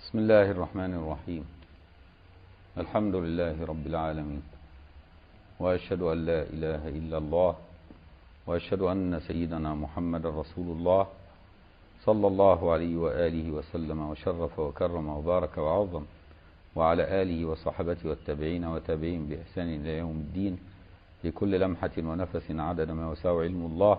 بسم الله الرحمن الرحيم الحمد لله رب العالمين وأشهد أن لا إله إلا الله وأشهد أن سيدنا محمد رسول الله صلى الله عليه وآله وسلم وشرف وكرم وبارك وعظم وعلى آله وصحبته والتابعين وتابعين بإحسان إلى يوم الدين في كل لمحة ونفس عدد ما وسع علم الله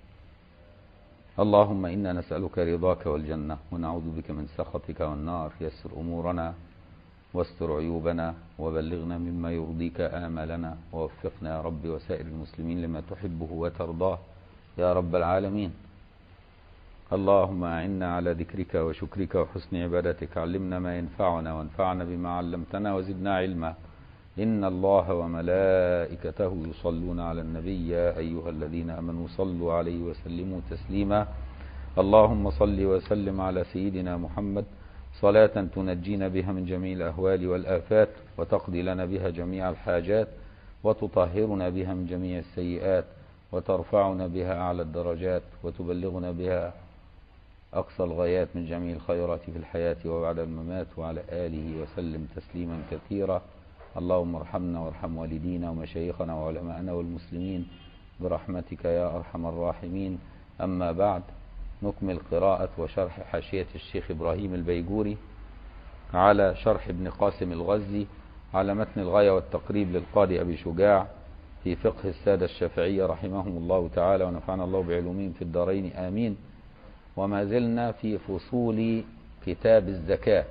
اللهم إنا نسألك رضاك والجنة ونعوذ بك من سخطك والنار يسر أمورنا واستر عيوبنا وبلغنا مما يرضيك آمالنا ووفقنا يا رب وسائر المسلمين لما تحبه وترضاه يا رب العالمين اللهم أعنا على ذكرك وشكرك وحسن عبادتك علمنا ما ينفعنا وانفعنا بما علمتنا وزدنا علما إن الله وملائكته يصلون على النبي يا أيها الذين أمنوا صلوا عليه وسلموا تسليما اللهم صل وسلم على سيدنا محمد صلاة تنجينا بها من جميع الأهوال والآفات وتقضي لنا بها جميع الحاجات وتطهرنا بها من جميع السيئات وترفعنا بها أعلى الدرجات وتبلغنا بها أقصى الغايات من جميع الخيرات في الحياة وبعد الممات وعلى آله وسلم تسليما كثيرا اللهم ارحمنا وارحم والدينا ومشايخنا وعلماءنا والمسلمين برحمتك يا أرحم الراحمين أما بعد نكمل قراءة وشرح حاشية الشيخ إبراهيم البيجوري على شرح ابن قاسم الغزي على متن الغاية والتقريب للقاضي أبي شجاع في فقه السادة الشافعية رحمهم الله تعالى ونفعنا الله بعلومهم في الدارين آمين وما زلنا في فصول كتاب الزكاة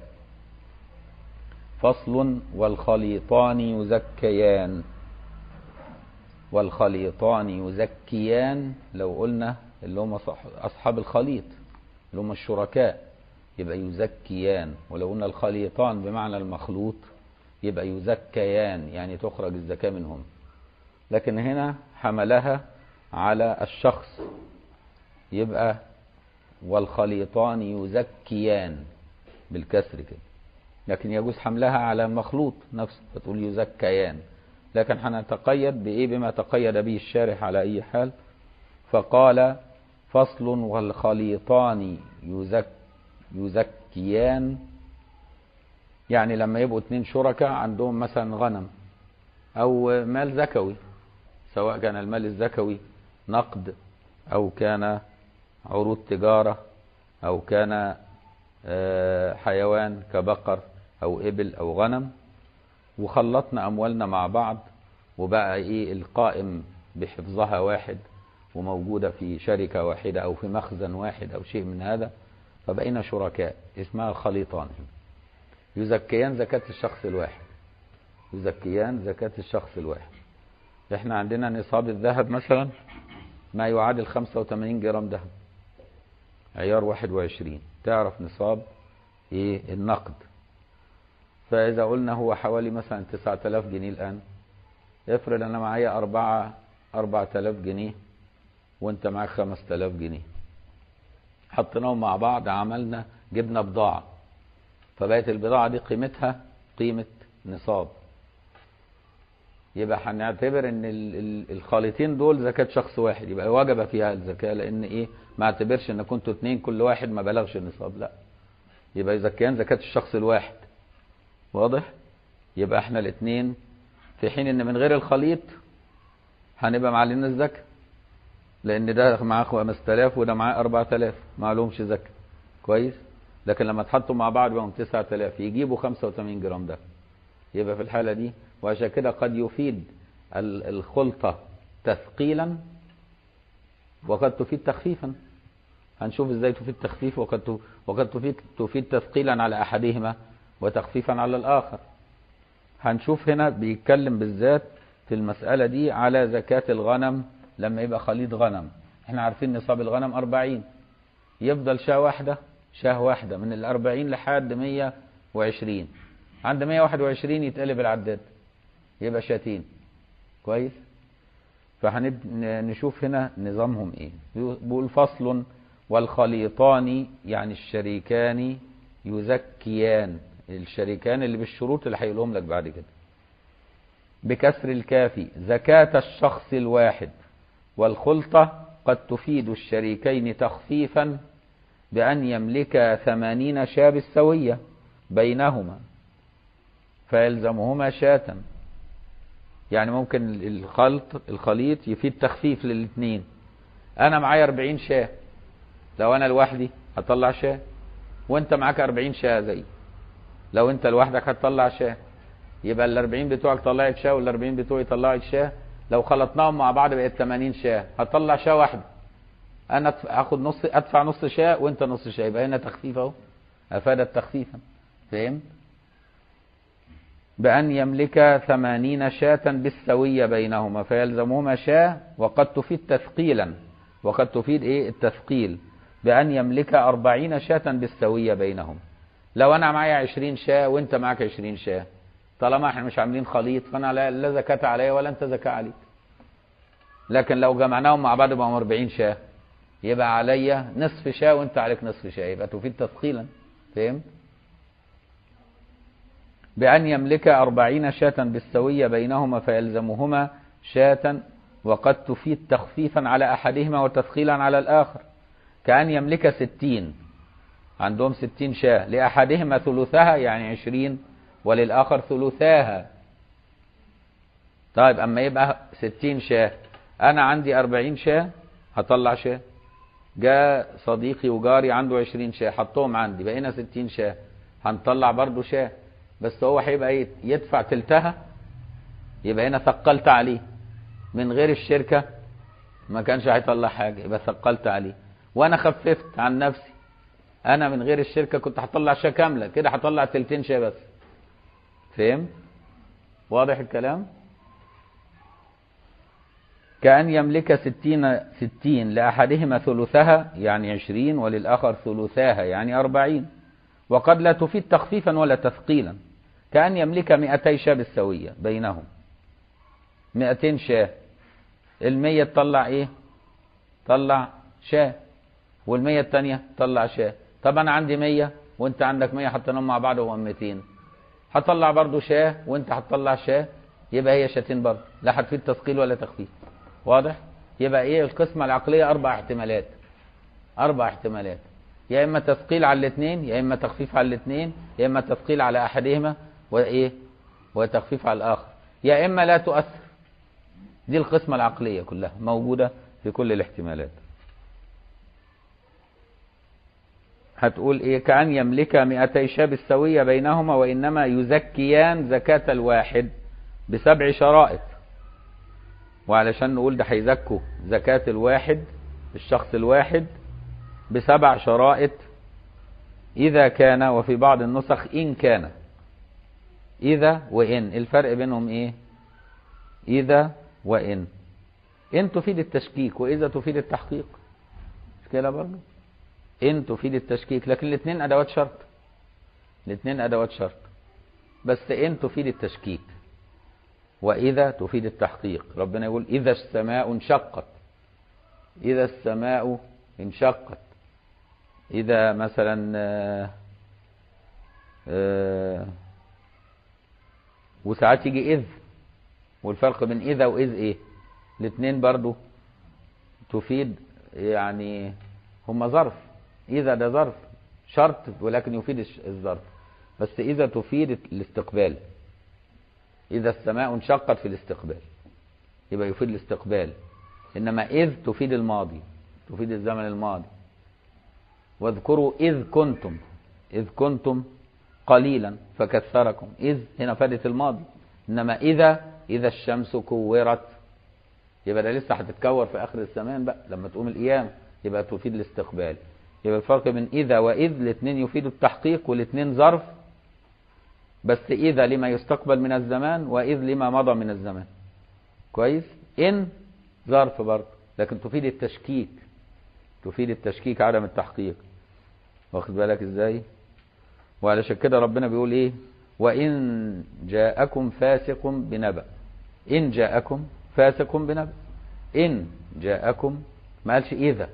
فصل والخليطان يزكيان والخليطان يزكيان لو قلنا اللي هم أصحاب الخليط اللي هم الشركاء يبقى يزكيان ولو قلنا الخليطان بمعنى المخلوط يبقى يزكيان يعني تخرج الزكاة منهم لكن هنا حملها على الشخص يبقى والخليطان يزكيان بالكسر كده لكن يجوز حملها على المخلوط نفسه فتقول يزكيان لكن هنتقيد بإيه بما تقيد به الشارح على أي حال فقال فصل والخليطان يزك يزكيان يعني لما يبقوا اتنين شركاء عندهم مثلا غنم أو مال زكوي سواء كان المال الزكوي نقد أو كان عروض تجارة أو كان حيوان كبقر أو إبل أو غنم وخلطنا أموالنا مع بعض وبقى إيه القائم بحفظها واحد وموجودة في شركة واحدة أو في مخزن واحد أو شيء من هذا فبقينا شركاء اسمها الخليطان يزكيان زكاة الشخص الواحد يزكيان زكاة الشخص الواحد احنا عندنا نصاب الذهب مثلا ما يعادل 85 جرام ذهب عيار 21 تعرف نصاب ايه النقد فاذا قلنا هو حوالي مثلا 9000 جنيه الان افرض انا معايا 4 4000 جنيه وانت معاك 5000 جنيه حطيناهم مع بعض عملنا جبنا بضاعة فبقت البضاعة دي قيمتها قيمة نصاب يبقى هنعتبر ان الخالطين دول زكاة شخص واحد يبقى وجب فيها الزكاة لان ايه ما اعتبرش ان كنتوا اتنين كل واحد ما بلغش النصاب لا يبقى يزكيان زكاة الشخص الواحد واضح يبقى احنا الاتنين في حين ان من غير الخليط هنبقى معلنا الزكاة لان ده معاه 5000 وده معاه 4000 ما لهمش زكاة كويس لكن لما تحطوا مع بعض بقوا 9000 يجيبوا 85 جرام ده يبقى في الحالة دي وعشان كده قد يفيد الخلطة تثقيلا وقد تفيد تخفيفا هنشوف ازاي تفيد تخفيف وقد وقد تفيد تفيد تثقيلا على احدهما وتخفيفا على الاخر هنشوف هنا بيتكلم بالذات في المسألة دي على زكاة الغنم لما يبقى خليط غنم احنا عارفين نصاب الغنم 40 يفضل شاه واحدة شاه واحدة من ال 40 لحد 120 عند 121 يتقلب العداد يبقى شاتين كويس فهنشوف هنا نظامهم ايه بيقول فصل والخليطان يعني الشريكان يزكيان الشريكان اللي بالشروط اللي هيقولهم لك بعد كده بكسر الكافي زكاة الشخص الواحد والخلطة قد تفيد الشريكين تخفيفا بأن يملك ثمانين شاة بالسوية بينهما فيلزمهما شاة يعني ممكن الخلط الخليط يفيد تخفيف للاثنين انا معايا 40 شاه لو انا لوحدي هطلع شاه وانت معاك 40 شاه زي لو انت لوحدك هتطلع شاه يبقى ال 40 بتوعك طلعت شاه وال 40 بتوعي طلعت شاه لو خلطناهم مع بعض بقت 80 شاه هطلع شاه واحده انا اخد نص ادفع نص شاه وانت نص شاه يبقى هنا تخفيف اهو افادت تخفيفا فهمت بأن يملك ثمانين شاة بالسوية بينهما فيلزمهما شاة وقد تفيد تثقيلا وقد تفيد ايه التثقيل بأن يملك أربعين شاة بالسوية بينهم لو أنا معايا عشرين شاة وأنت معاك عشرين شاة طالما احنا مش عاملين خليط فأنا لا, لا زكاة عليا ولا أنت زكاة عليك لكن لو جمعناهم مع بعض يبقى 40 شاة يبقى عليا نصف شاة وأنت عليك نصف شاة يبقى تفيد تثقيلا فهمت؟ بأن يملك أربعين شاة بالسوية بينهما فيلزمهما شاة وقد تفيد تخفيفا على أحدهما وتثقيلا على الآخر كأن يملك ستين عندهم ستين شاة لأحدهما ثلثها يعني عشرين وللآخر ثلثاها طيب أما يبقى ستين شاة أنا عندي أربعين شاة هطلع شاة جاء صديقي وجاري عنده عشرين شاة حطهم عندي بقينا ستين شاة هنطلع برضو شاة بس هو هيبقى يدفع تلتها يبقى هنا ثقلت عليه من غير الشركة ما كانش هيطلع حاجة يبقى ثقلت عليه وانا خففت عن نفسي انا من غير الشركة كنت هطلع شاة كاملة كده هطلع تلتين شاة بس فهم واضح الكلام كأن يملك ستين ستين لأحدهما ثلثها يعني عشرين وللآخر ثلثاها يعني أربعين وقد لا تفيد تخفيفا ولا تثقيلا كأن يملك مئتي شاة بالسوية بينهم مئتين شاة المية تطلع ايه طلع شاة والمية التانية تطلع شاة طب انا عندي مية وانت عندك مية حطيناهم مع بعض وهم ميتين هطلع برضو شاة وانت هتطلع شاة يبقى هي شاتين برضو لا هتفيد تثقيل ولا تخفيف واضح يبقى ايه القسمة العقلية اربع احتمالات اربع احتمالات يا اما تثقيل على الاثنين يا اما تخفيف على الاثنين يا اما تثقيل على احدهما وايه وتخفيف على الاخر يا اما لا تؤثر دي القسمة العقلية كلها موجودة في كل الاحتمالات هتقول ايه كأن يملك مئتي شاب السوية بينهما وإنما يزكيان زكاة الواحد بسبع شرائط وعلشان نقول ده هيزكوا زكاة الواحد الشخص الواحد بسبع شرائط إذا كان وفي بعض النسخ إن كان إذا وإن الفرق بينهم إيه إذا وإن إن تفيد التشكيك وإذا تفيد التحقيق مش كده برضه إن تفيد التشكيك لكن الاثنين أدوات شرط الاثنين أدوات شرط بس إن تفيد التشكيك وإذا تفيد التحقيق ربنا يقول إذا السماء انشقت إذا السماء انشقت إذا مثلا آآ آآ وساعات يجي إذ والفرق بين إذا وإذ إيه الاثنين برضو تفيد يعني هما ظرف إذا ده ظرف شرط ولكن يفيد الظرف بس إذا تفيد الاستقبال إذا السماء انشقت في الاستقبال يبقى يفيد الاستقبال إنما إذ تفيد الماضي تفيد الزمن الماضي واذكروا إذ كنتم إذ كنتم قليلا فكثركم إذ هنا فادت الماضي إنما إذا إذا الشمس كورت يبقى ده لسه هتتكور في آخر الزمان بقى لما تقوم القيامة يبقى تفيد الاستقبال يبقى الفرق بين إذا وإذ الاثنين يفيدوا التحقيق والاثنين ظرف بس إذا لما يستقبل من الزمان وإذ لما مضى من الزمان كويس إن ظرف برضه لكن تفيد التشكيك تفيد التشكيك عدم التحقيق واخد بالك ازاي وعلشان كده ربنا بيقول ايه وان جاءكم فاسق بنبأ ان جاءكم فاسق بنبأ ان جاءكم ما قالش اذا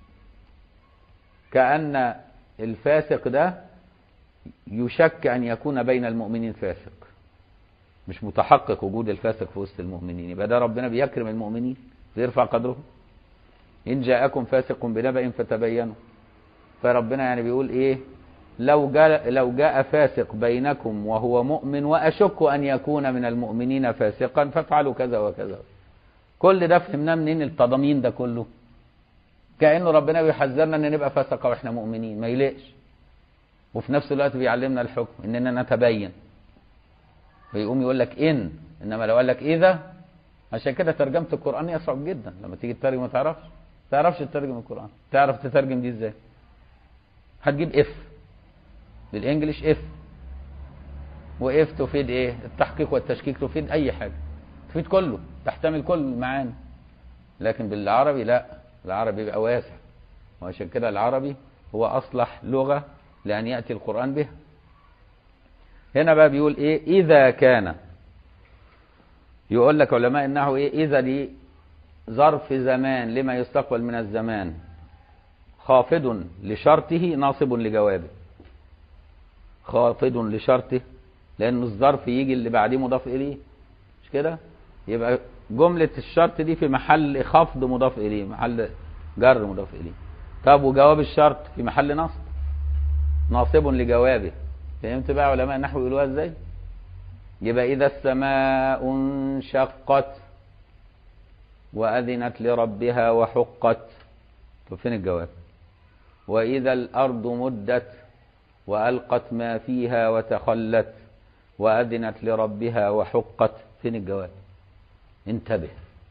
كأن الفاسق ده يشك ان يكون بين المؤمنين فاسق مش متحقق وجود الفاسق في وسط المؤمنين يبقى ده ربنا بيكرم المؤمنين بيرفع قدرهم إن جاءكم فاسق بنبأ فتبينوا فربنا يعني بيقول إيه لو جاء لو جاء فاسق بينكم وهو مؤمن واشك ان يكون من المؤمنين فاسقا فافعلوا كذا وكذا كل ده فهمناه منين التضامين ده كله كانه ربنا بيحذرنا ان نبقى فاسقه واحنا مؤمنين ما يليقش وفي نفس الوقت بيعلمنا الحكم اننا نتبين فيقوم يقول لك ان انما لو قال لك اذا عشان كده ترجمه القران يصعب جدا لما تيجي تترجم ما تعرفش ما تعرفش تترجم القران تعرف تترجم دي ازاي هتجيب اف بالانجلش اف واف تفيد ايه التحقيق والتشكيك تفيد اي حاجه تفيد كله تحتمل كل المعاني لكن بالعربي لا العربي بيبقى واسع وعشان كده العربي هو اصلح لغه لان ياتي القران بها هنا بقى بيقول ايه اذا كان يقول لك علماء النحو ايه اذا دي ظرف زمان لما يستقبل من الزمان خافض لشرطه ناصب لجوابه خافض لشرطه لأن الظرف يجي اللي بعديه مضاف إليه مش كده يبقى جملة الشرط دي في محل خفض مضاف إليه محل جر مضاف إليه طب وجواب الشرط في محل نصب ناصب لجوابه فهمت بقى علماء النحو يقولوها ازاي يبقى إذا السماء انشقت وأذنت لربها وحقت طب فين الجواب وإذا الأرض مدت وألقت ما فيها وتخلت وأذنت لربها وحقت فين الجواب انتبه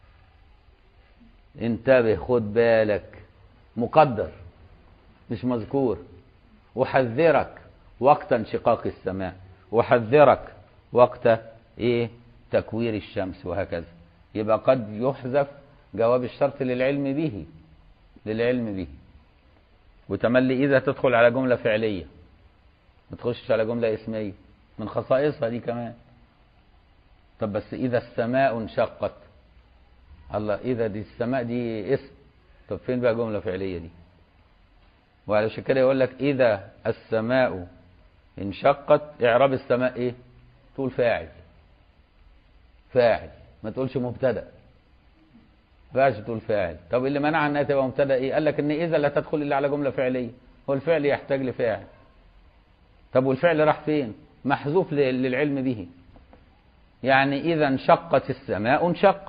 انتبه خد بالك مقدر مش مذكور أحذرك وقت انشقاق السماء أحذرك وقت ايه تكوير الشمس وهكذا يبقى قد يحذف جواب الشرط للعلم به للعلم به وتملي إذا تدخل على جملة فعلية ما تخشش على جملة اسمية من خصائصها دي كمان طب بس إذا السماء انشقت الله إذا دي السماء دي اسم طب فين بقى جملة فعلية دي وعلشان كده يقول لك إذا السماء انشقت إعراب السماء إيه تقول فاعل فاعل ما تقولش مبتدأ فاعل تقول فاعل طب اللي منع انها تبقى مبتدا ايه قال لك ان اذا لا تدخل الا على جمله فعليه هو الفعل يحتاج لفاعل طب والفعل راح فين محذوف للعلم به يعني اذا انشقت السماء انشقت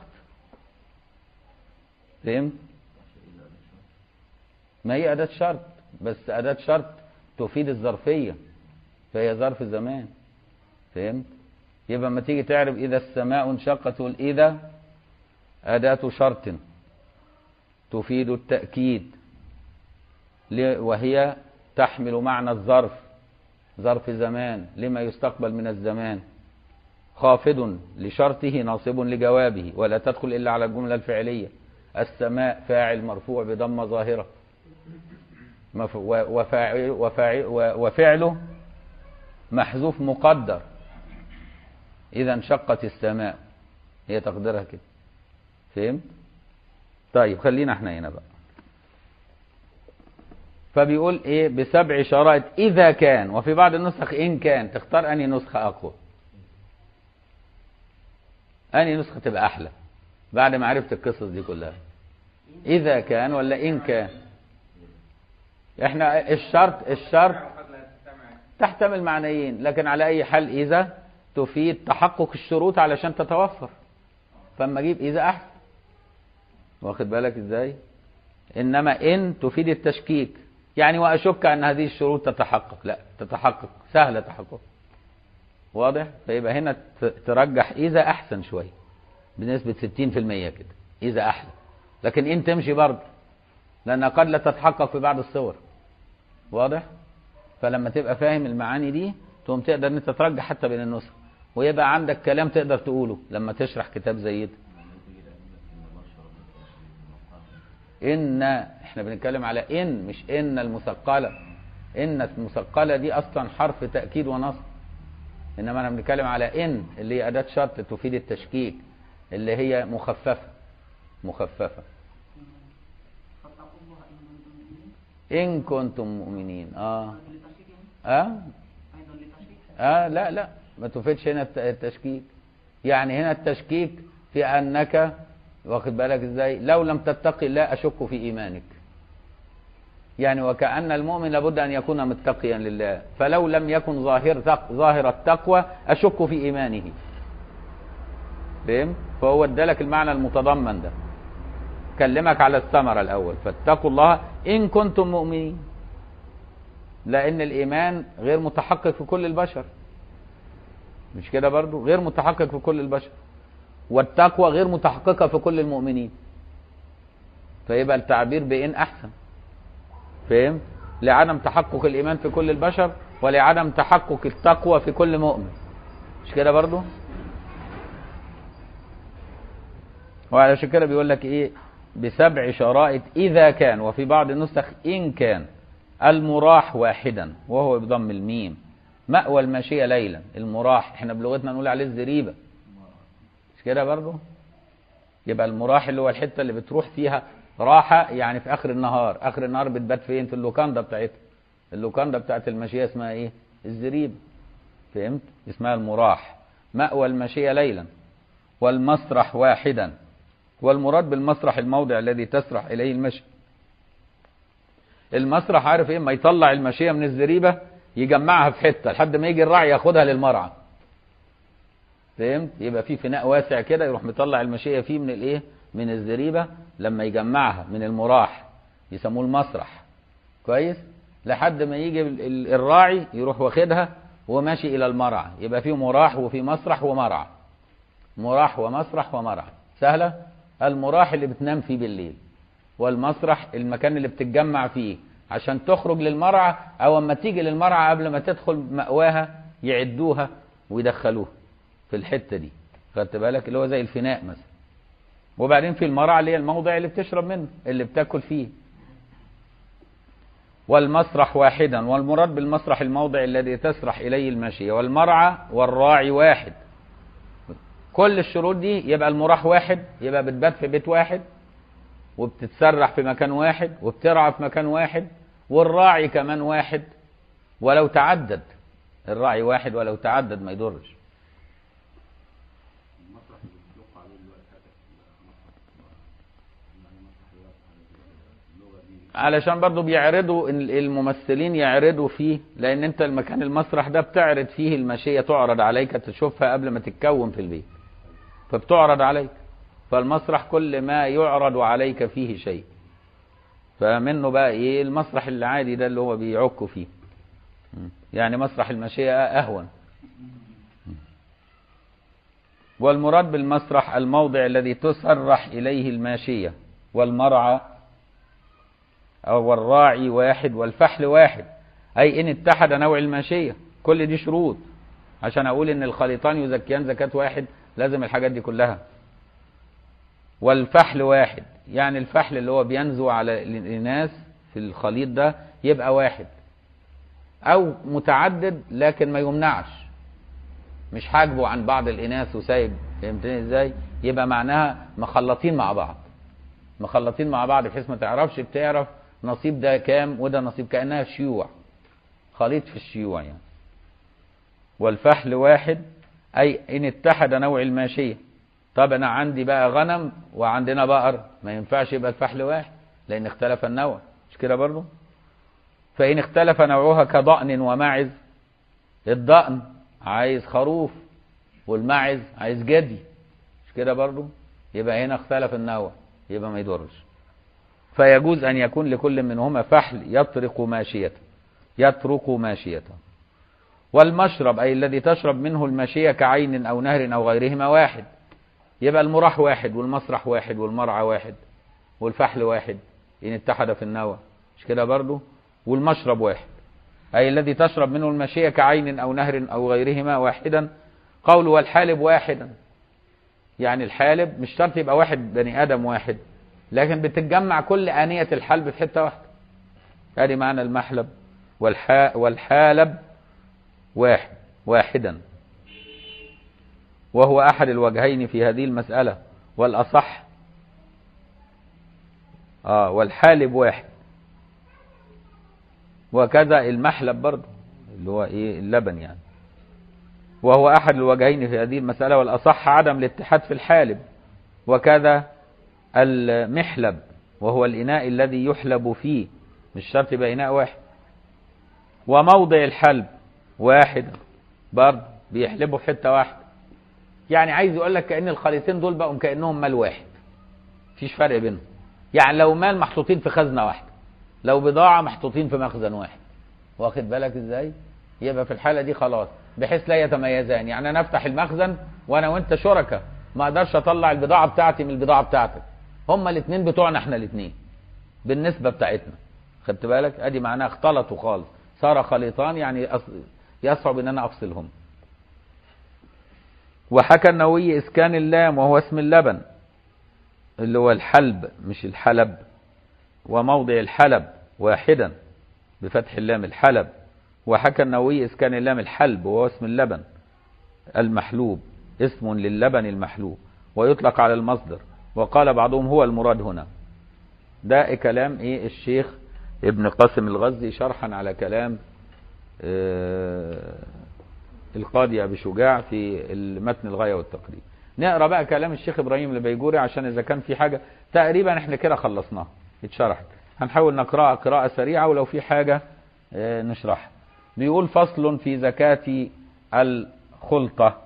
فهمت ما هي اداه شرط بس اداه شرط تفيد الظرفيه فهي ظرف زمان فهمت يبقى لما تيجي تعرف اذا السماء انشقت تقول اذا أداة شرط تفيد التأكيد وهي تحمل معنى الظرف ظرف زمان لما يستقبل من الزمان خافض لشرطه ناصب لجوابه ولا تدخل إلا على الجملة الفعلية السماء فاعل مرفوع بضمة ظاهرة وفاعل وفاعل وفعله محذوف مقدر إذا انشقت السماء هي تقديرها كده فهمت طيب خلينا احنا هنا بقى فبيقول ايه بسبع شرائط اذا كان وفي بعض النسخ ان كان تختار انهي نسخه اقوى انهي نسخه تبقى احلى بعد ما عرفت القصص دي كلها اذا كان ولا ان كان احنا الشرط الشرط تحتمل معنيين لكن على اي حال اذا تفيد تحقق الشروط علشان تتوفر فاما اجيب اذا احسن واخد بالك ازاي انما ان تفيد التشكيك يعني واشك ان هذه الشروط تتحقق لا تتحقق سهله تحقق واضح فيبقى هنا ترجح اذا احسن شويه بنسبه 60% كده اذا احلى لكن ان تمشي برضه لان قد لا تتحقق في بعض الصور واضح فلما تبقى فاهم المعاني دي تقوم تقدر ان انت ترجح حتى بين النسخ ويبقى عندك كلام تقدر تقوله لما تشرح كتاب زي ده إن احنا بنتكلم على إن مش إن المثقلة إن المثقلة دي أصلا حرف تأكيد ونصب إنما أنا بنتكلم على إن اللي هي أداة شرط تفيد التشكيك اللي هي مخففة مخففة إن كنتم مؤمنين آه آه آه لا لا ما تفيدش هنا التشكيك يعني هنا التشكيك في أنك واخد بالك ازاي لو لم تتقي الله اشك في ايمانك يعني وكأن المؤمن لابد أن يكون متقيا لله فلو لم يكن ظاهر تق... ظاهر التقوى أشك في إيمانه فهم؟ فهو ادالك المعنى المتضمن ده كلمك على الثمرة الأول فاتقوا الله إن كنتم مؤمنين لأن الإيمان غير متحقق في كل البشر مش كده برضو غير متحقق في كل البشر والتقوى غير متحققة في كل المؤمنين فيبقى التعبير بإن أحسن فهم لعدم تحقق الإيمان في كل البشر ولعدم تحقق التقوى في كل مؤمن مش كده برضو وعلشان كده بيقول لك ايه بسبع شرائط اذا كان وفي بعض النسخ ان كان المراح واحدا وهو بضم الميم مأوى الماشية ليلا المراح احنا بلغتنا نقول عليه الزريبة مش كده برضو يبقى المراح اللي هو الحتة اللي بتروح فيها راحة يعني في اخر النهار اخر النهار بتبات فين في اللوكاندا بتاعتها اللوكاندا بتاعت الماشية اسمها ايه الزريبة فهمت اسمها المراح مأوى الماشية ليلا والمسرح واحدا والمراد بالمسرح الموضع الذي تسرح اليه المشي المسرح عارف ايه ما يطلع الماشيه من الزريبه يجمعها في حته لحد ما يجي الراعي ياخدها للمرعى فهمت يبقى في فناء واسع كده يروح مطلع الماشيه فيه من الايه من الزريبه لما يجمعها من المراح يسموه المسرح كويس لحد ما يجي الراعي يروح واخدها وماشي الى المرعى يبقى في مراح وفي مسرح ومرعى مراح ومسرح ومرعى سهله المراح اللي بتنام فيه بالليل والمسرح المكان اللي بتتجمع فيه عشان تخرج للمرعى او اما تيجي للمرعى قبل ما تدخل مأواها يعدوها ويدخلوها في الحتة دي خدت بالك اللي هو زي الفناء مثلا وبعدين في المرعى اللي هي الموضع اللي بتشرب منه اللي بتاكل فيه والمسرح واحدا والمراد بالمسرح الموضع الذي تسرح اليه الماشيه والمرعى والراعي واحد كل الشروط دي يبقى المراح واحد يبقى بتبات في بيت واحد وبتتسرح في مكان واحد وبترعى في مكان واحد والراعي كمان واحد ولو تعدد الراعي واحد ولو تعدد ما يضرش علشان برضو بيعرضوا الممثلين يعرضوا فيه لان انت المكان المسرح ده بتعرض فيه الماشيه تعرض عليك تشوفها قبل ما تتكون في البيت فبتعرض عليك فالمسرح كل ما يعرض عليك فيه شيء فمنه بقى ايه المسرح العادي ده اللي هو بيعكوا فيه يعني مسرح المشيئة أهون والمراد بالمسرح الموضع الذي تسرح إليه الماشية والمرعى أو الراعي واحد والفحل واحد أي إن اتحد نوع الماشية كل دي شروط عشان أقول إن الخليطان يزكيان زكاة واحد لازم الحاجات دي كلها والفحل واحد يعني الفحل اللي هو بينزو على الإناث في الخليط ده يبقى واحد أو متعدد لكن ما يمنعش مش حاجبه عن بعض الإناث وسايب فهمتني إزاي يبقى معناها مخلطين مع بعض مخلطين مع بعض بحيث ما تعرفش بتعرف نصيب ده كام وده نصيب كأنها شيوع خليط في الشيوع يعني والفحل واحد أي إن اتحد نوع الماشية طب أنا عندي بقى غنم وعندنا بقر ما ينفعش يبقى الفحل واحد لأن اختلف النوع مش كده برضه فإن اختلف نوعها كضأن وماعز الضأن عايز خروف والماعز عايز جدي مش كده برضه يبقى هنا اختلف النوع يبقى ما يضرش فيجوز أن يكون لكل منهما فحل يطرق ماشيته يترك ماشيته والمشرب أي الذي تشرب منه الماشية كعين أو نهر أو غيرهما واحد يبقى المراح واحد والمسرح واحد والمرعى واحد والفحل واحد إن اتحد في النوى مش كده برضو والمشرب واحد أي الذي تشرب منه الماشية كعين أو نهر أو غيرهما واحدا قول والحالب واحدا يعني الحالب مش شرط يبقى واحد بني آدم واحد لكن بتتجمع كل آنية الحلب في حتة واحدة هذه معنى المحلب والحا والحالب واحد واحدا وهو أحد الوجهين في هذه المسألة والأصح آه والحالب واحد وكذا المحلب برضه اللي هو ايه اللبن يعني وهو احد الوجهين في هذه المسألة والاصح عدم الاتحاد في الحالب وكذا المحلب وهو الاناء الذي يحلب فيه مش شرط يبقى إناء واحد وموضع الحلب واحد برضه بيحلبوا في حتة واحدة يعني عايز يقول لك كأن الخليطين دول بقوا كأنهم مال واحد مفيش فرق بينهم يعني لو مال محطوطين في خزنة واحدة لو بضاعة محطوطين في مخزن واحد واخد بالك ازاي يبقى في الحالة دي خلاص بحيث لا يتميزان يعني انا افتح المخزن وانا وانت شركاء ما اقدرش اطلع البضاعة بتاعتي من البضاعة بتاعتك هما الاثنين بتوعنا احنا الاثنين بالنسبة بتاعتنا خدت بالك ادي معناها اختلطوا خالص صار خليطان يعني يصعب ان انا افصلهم وحكى النووي اسكان اللام وهو اسم اللبن اللي هو الحلب مش الحلب وموضع الحلب واحدا بفتح اللام الحلب وحكى النووي اسكان اللام الحلب وهو اسم اللبن المحلوب اسم للبن المحلوب ويطلق على المصدر وقال بعضهم هو المراد هنا ده كلام ايه الشيخ ابن قاسم الغزي شرحا على كلام آه القاضي ابي شجاع في المتن الغايه والتقريب نقرا بقى كلام الشيخ ابراهيم البيجوري عشان اذا كان في حاجه تقريبا احنا كده خلصناها اتشرحت هنحاول نقراها قراءه سريعه ولو في حاجه آه نشرحها بيقول فصل في زكاه الخلطه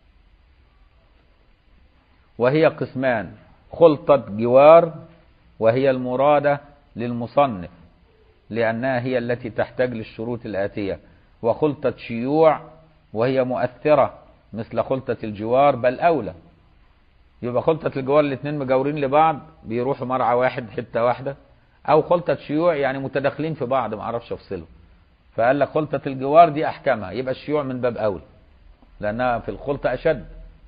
وهي قسمان خلطه جوار وهي المراده للمصنف لانها هي التي تحتاج للشروط الاتيه وخلطه شيوع وهي مؤثرة مثل خلطة الجوار بل أولى يبقى خلطة الجوار الاثنين مجاورين لبعض بيروحوا مرعى واحد حتة واحدة أو خلطة شيوع يعني متداخلين في بعض ما أعرفش أفصله فقال لك خلطة الجوار دي أحكامها يبقى الشيوع من باب أولى لأنها في الخلطة أشد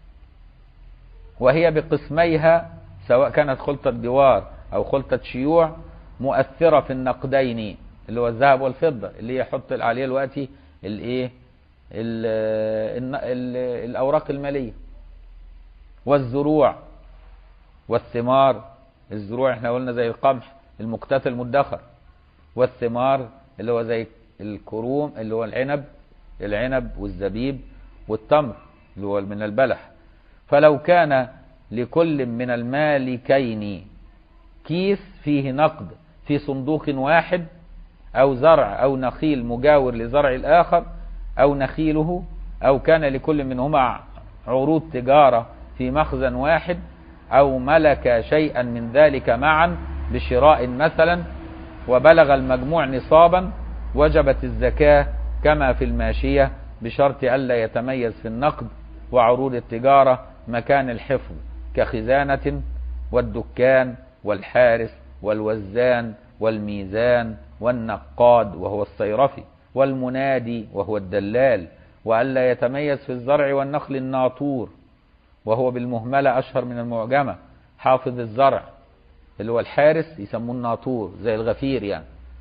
وهي بقسميها سواء كانت خلطة جوار أو خلطة شيوع مؤثرة في النقدين اللي هو الذهب والفضة اللي يحط عليه دلوقتي الايه ال ال ال الأوراق المالية والزروع والثمار الزروع احنا قلنا زي القمح المقتات المدخر والثمار اللي هو زي الكروم اللي هو العنب العنب والزبيب والتمر اللي هو من البلح فلو كان لكل من المالكين كيس فيه نقد في صندوق واحد أو زرع أو نخيل مجاور لزرع الآخر أو نخيله أو كان لكل منهما عروض تجارة في مخزن واحد أو ملك شيئا من ذلك معا بشراء مثلا وبلغ المجموع نصابا وجبت الزكاة كما في الماشية بشرط ألا يتميز في النقد وعروض التجارة مكان الحفظ كخزانة والدكان والحارس والوزان والميزان والنقاد وهو الصيرفي والمنادي وهو الدلال وألا يتميز في الزرع والنخل الناطور وهو بالمهملة أشهر من المعجمة حافظ الزرع اللي هو الحارس يسموه الناطور زي الغفير يعني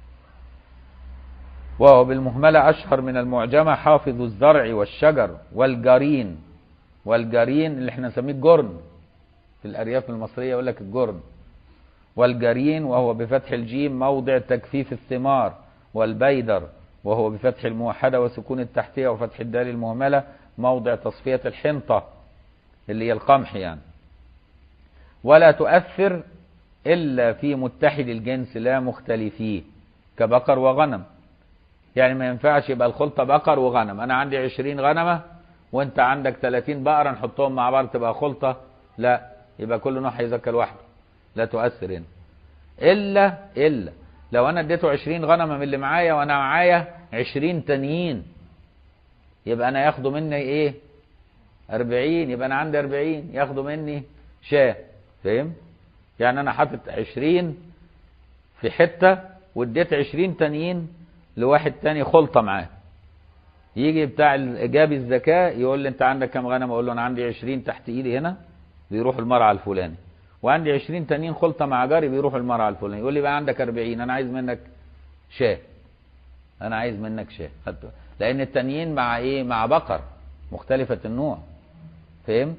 وهو بالمهملة أشهر من المعجمة حافظ الزرع والشجر والجرين والجرين اللي احنا نسميه الجرن في الأرياف المصرية يقول لك الجرن والجرين وهو بفتح الجيم موضع تجفيف الثمار والبيدر وهو بفتح الموحدة وسكون التحتية وفتح الدال المهملة موضع تصفية الحنطة اللي هي القمح يعني ولا تؤثر إلا في متحد الجنس لا مختلفيه كبقر وغنم يعني ما ينفعش يبقى الخلطة بقر وغنم أنا عندي عشرين غنمة وأنت عندك ثلاثين بقرة نحطهم مع بعض تبقى خلطة لا يبقى كل نوع هيزكى لوحده لا تؤثر هنا إلا إلا لو أنا اديته عشرين غنمة من اللي معايا وأنا معايا عشرين تانيين يبقى أنا ياخدوا مني إيه أربعين يبقى أنا عندي أربعين ياخدوا مني شاه فاهم يعني أنا حاطط عشرين في حتة واديت عشرين تانيين لواحد تاني خلطة معاه يجي بتاع جابي الزكاة يقول لي انت عندك كام غنم اقول له انا عندي 20 تحت ايدي هنا بيروحوا المرعى الفلاني وعندي 20 تانيين خلطة مع جاري بيروحوا المرعى الفلاني يقول لي بقى عندك 40 انا عايز منك شاه انا عايز منك شاه لان التانيين مع ايه مع بقر مختلفة النوع فهمت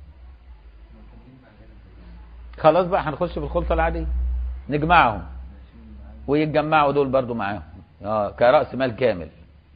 خلاص بقى هنخش في الخلطة العادية نجمعهم ويتجمعوا دول برضو معاهم اه كرأس مال كامل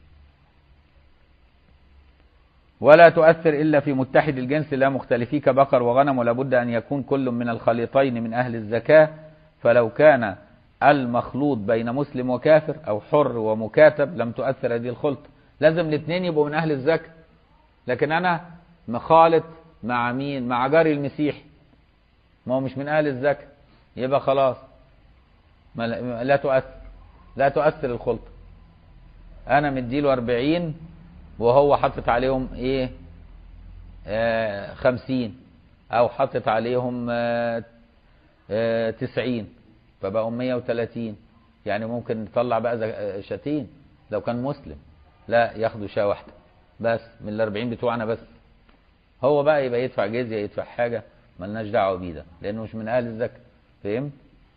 ولا تؤثر إلا في متحد الجنس لا مختلفي كبقر وغنم ولا بد أن يكون كل من الخليطين من أهل الزكاة فلو كان المخلوط بين مسلم وكافر أو حر ومكاتب لم تؤثر هذه الخلطة لازم الاثنين يبقوا من أهل الزكاة لكن أنا مخالط مع مين مع جاري المسيحي ما هو مش من أهل الزكاة يبقى خلاص ما لا تؤثر لا تؤثر الخلطة أنا مديله أربعين وهو حطت عليهم إيه آه خمسين أو حطت عليهم آه آه تسعين فبقوا مية وتلاتين يعني ممكن نطلع بقى شاتين لو كان مسلم لا ياخدوا شاة واحدة بس من الأربعين بتوعنا بس هو بقى يبقى يدفع جزية يدفع حاجة ملناش دعوة بيه ده لأنه مش من أهل الزكاة فهمت؟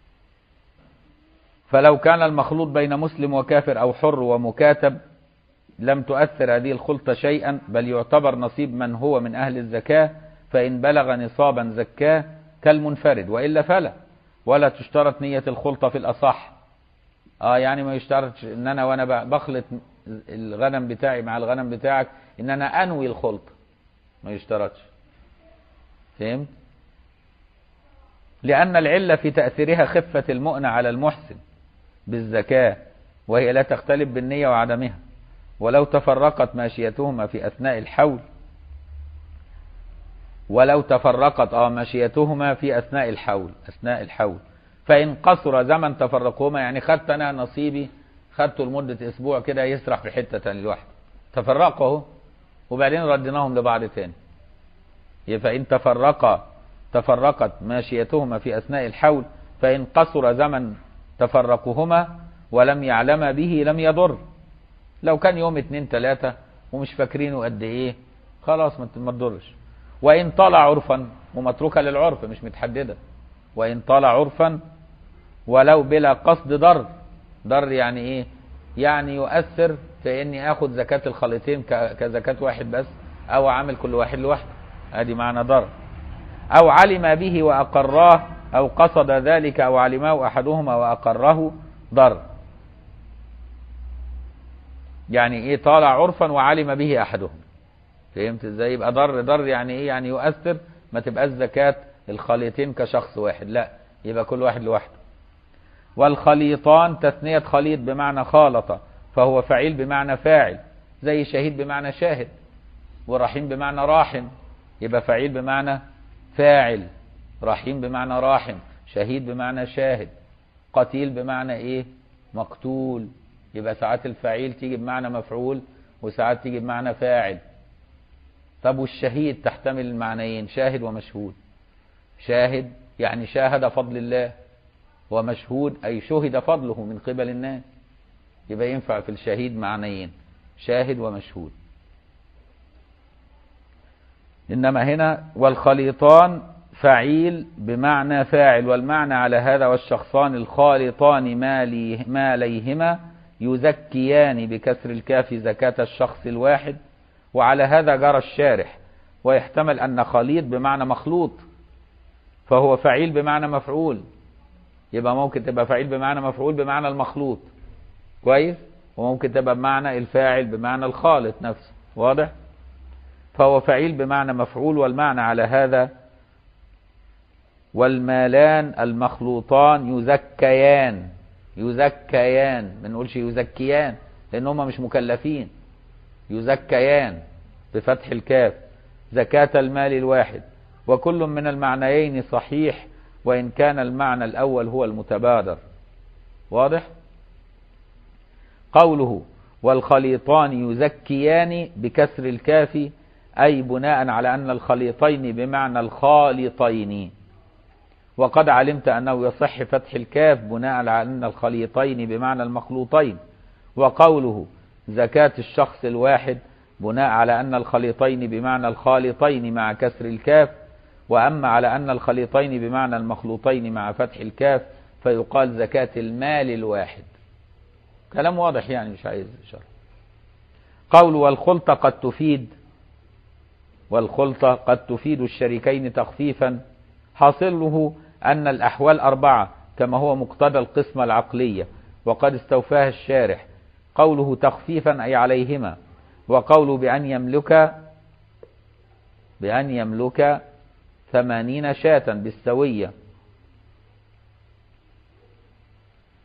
فلو كان المخلوط بين مسلم وكافر أو حر ومكاتب لم تؤثر هذه الخلطة شيئا بل يعتبر نصيب من هو من أهل الزكاة فإن بلغ نصابا زكاه كالمنفرد وإلا فلا ولا تشترط نية الخلطة في الأصح آه يعني ما يشترطش إن أنا وأنا بخلط الغنم بتاعي مع الغنم بتاعك إن أنا أنوي الخلطة ما يشترطش فهمت؟ لأن العلة في تأثيرها خفة المؤنة على المحسن بالزكاة وهي لا تختلف بالنية وعدمها ولو تفرقت ماشيتهما في أثناء الحول ولو تفرقت اه ماشيتهما في أثناء الحول أثناء الحول فإن قصر زمن تفرقهما يعني خدت أنا نصيبي خدته لمدة أسبوع كده يسرح في حتة تاني لوحده تفرقوا اهو وبعدين رديناهم لبعض تاني فإن تفرقا تفرقت ماشيتهما في أثناء الحول فإن قصر زمن تفرقهما ولم يعلم به لم يضر لو كان يوم اتنين تلاتة ومش فاكرينه قد ايه خلاص ما تضرش وإن طال عرفا ومتروكة للعرف مش متحددة وإن طال عرفا ولو بلا قصد ضر ضر يعني ايه يعني يؤثر في اني اخد زكاة الخليطين كزكاة واحد بس او عامل كل واحد لوحده ادي معنى ضر او علم به واقراه او قصد ذلك او علمه احدهما واقره ضر يعني ايه طالع عرفا وعلم به احدهم فهمت ازاي يبقى ضر ضر يعني ايه يعني يؤثر ما تبقاش زكاة الخليطين كشخص واحد لا يبقى كل واحد لوحده والخليطان تثنية خليط بمعنى خالط فهو فعيل بمعنى فاعل زي شهيد بمعنى شاهد ورحيم بمعنى راحم يبقى فعيل بمعنى فاعل رحيم بمعنى راحم شهيد بمعنى شاهد قتيل بمعنى ايه مقتول يبقى ساعات الفعيل تيجي بمعنى مفعول وساعات تيجي بمعنى فاعل طب والشهيد تحتمل المعنيين شاهد ومشهود شاهد يعني شاهد فضل الله ومشهود أي شهد فضله من قبل الناس يبقى ينفع في الشهيد معنيين شاهد ومشهود إنما هنا والخليطان فعيل بمعنى فاعل والمعنى على هذا والشخصان الخالطان ما ليهما يزكيان بكسر الكاف زكاة الشخص الواحد وعلى هذا جرى الشارح ويحتمل أن خليط بمعنى مخلوط فهو فعيل بمعنى مفعول يبقى ممكن تبقى فعيل بمعنى مفعول بمعنى المخلوط كويس وممكن تبقى بمعنى الفاعل بمعنى الخالط نفسه واضح فهو فعيل بمعنى مفعول والمعنى على هذا والمالان المخلوطان يزكيان يزكيان ما نقولش يزكيان لان هم مش مكلفين يزكيان بفتح الكاف زكاة المال الواحد وكل من المعنيين صحيح وإن كان المعنى الأول هو المتبادر واضح قوله والخليطان يزكيان بكسر الكاف أي بناء على أن الخليطين بمعنى الخالطين وقد علمت أنه يصح فتح الكاف بناء على أن الخليطين بمعنى المخلوطين وقوله زكاة الشخص الواحد بناء على أن الخليطين بمعنى الخالطين مع كسر الكاف وأما على أن الخليطين بمعنى المخلوطين مع فتح الكاف فيقال زكاة المال الواحد كلام واضح يعني مش عايز شرح قول والخلطة قد تفيد والخلطة قد تفيد الشريكين تخفيفا حاصله أن الأحوال أربعة كما هو مقتضى القسمة العقلية وقد استوفاها الشارح قوله تخفيفا أي عليهما وقوله بأن يملك بأن يملك ثمانين شاة بالسوية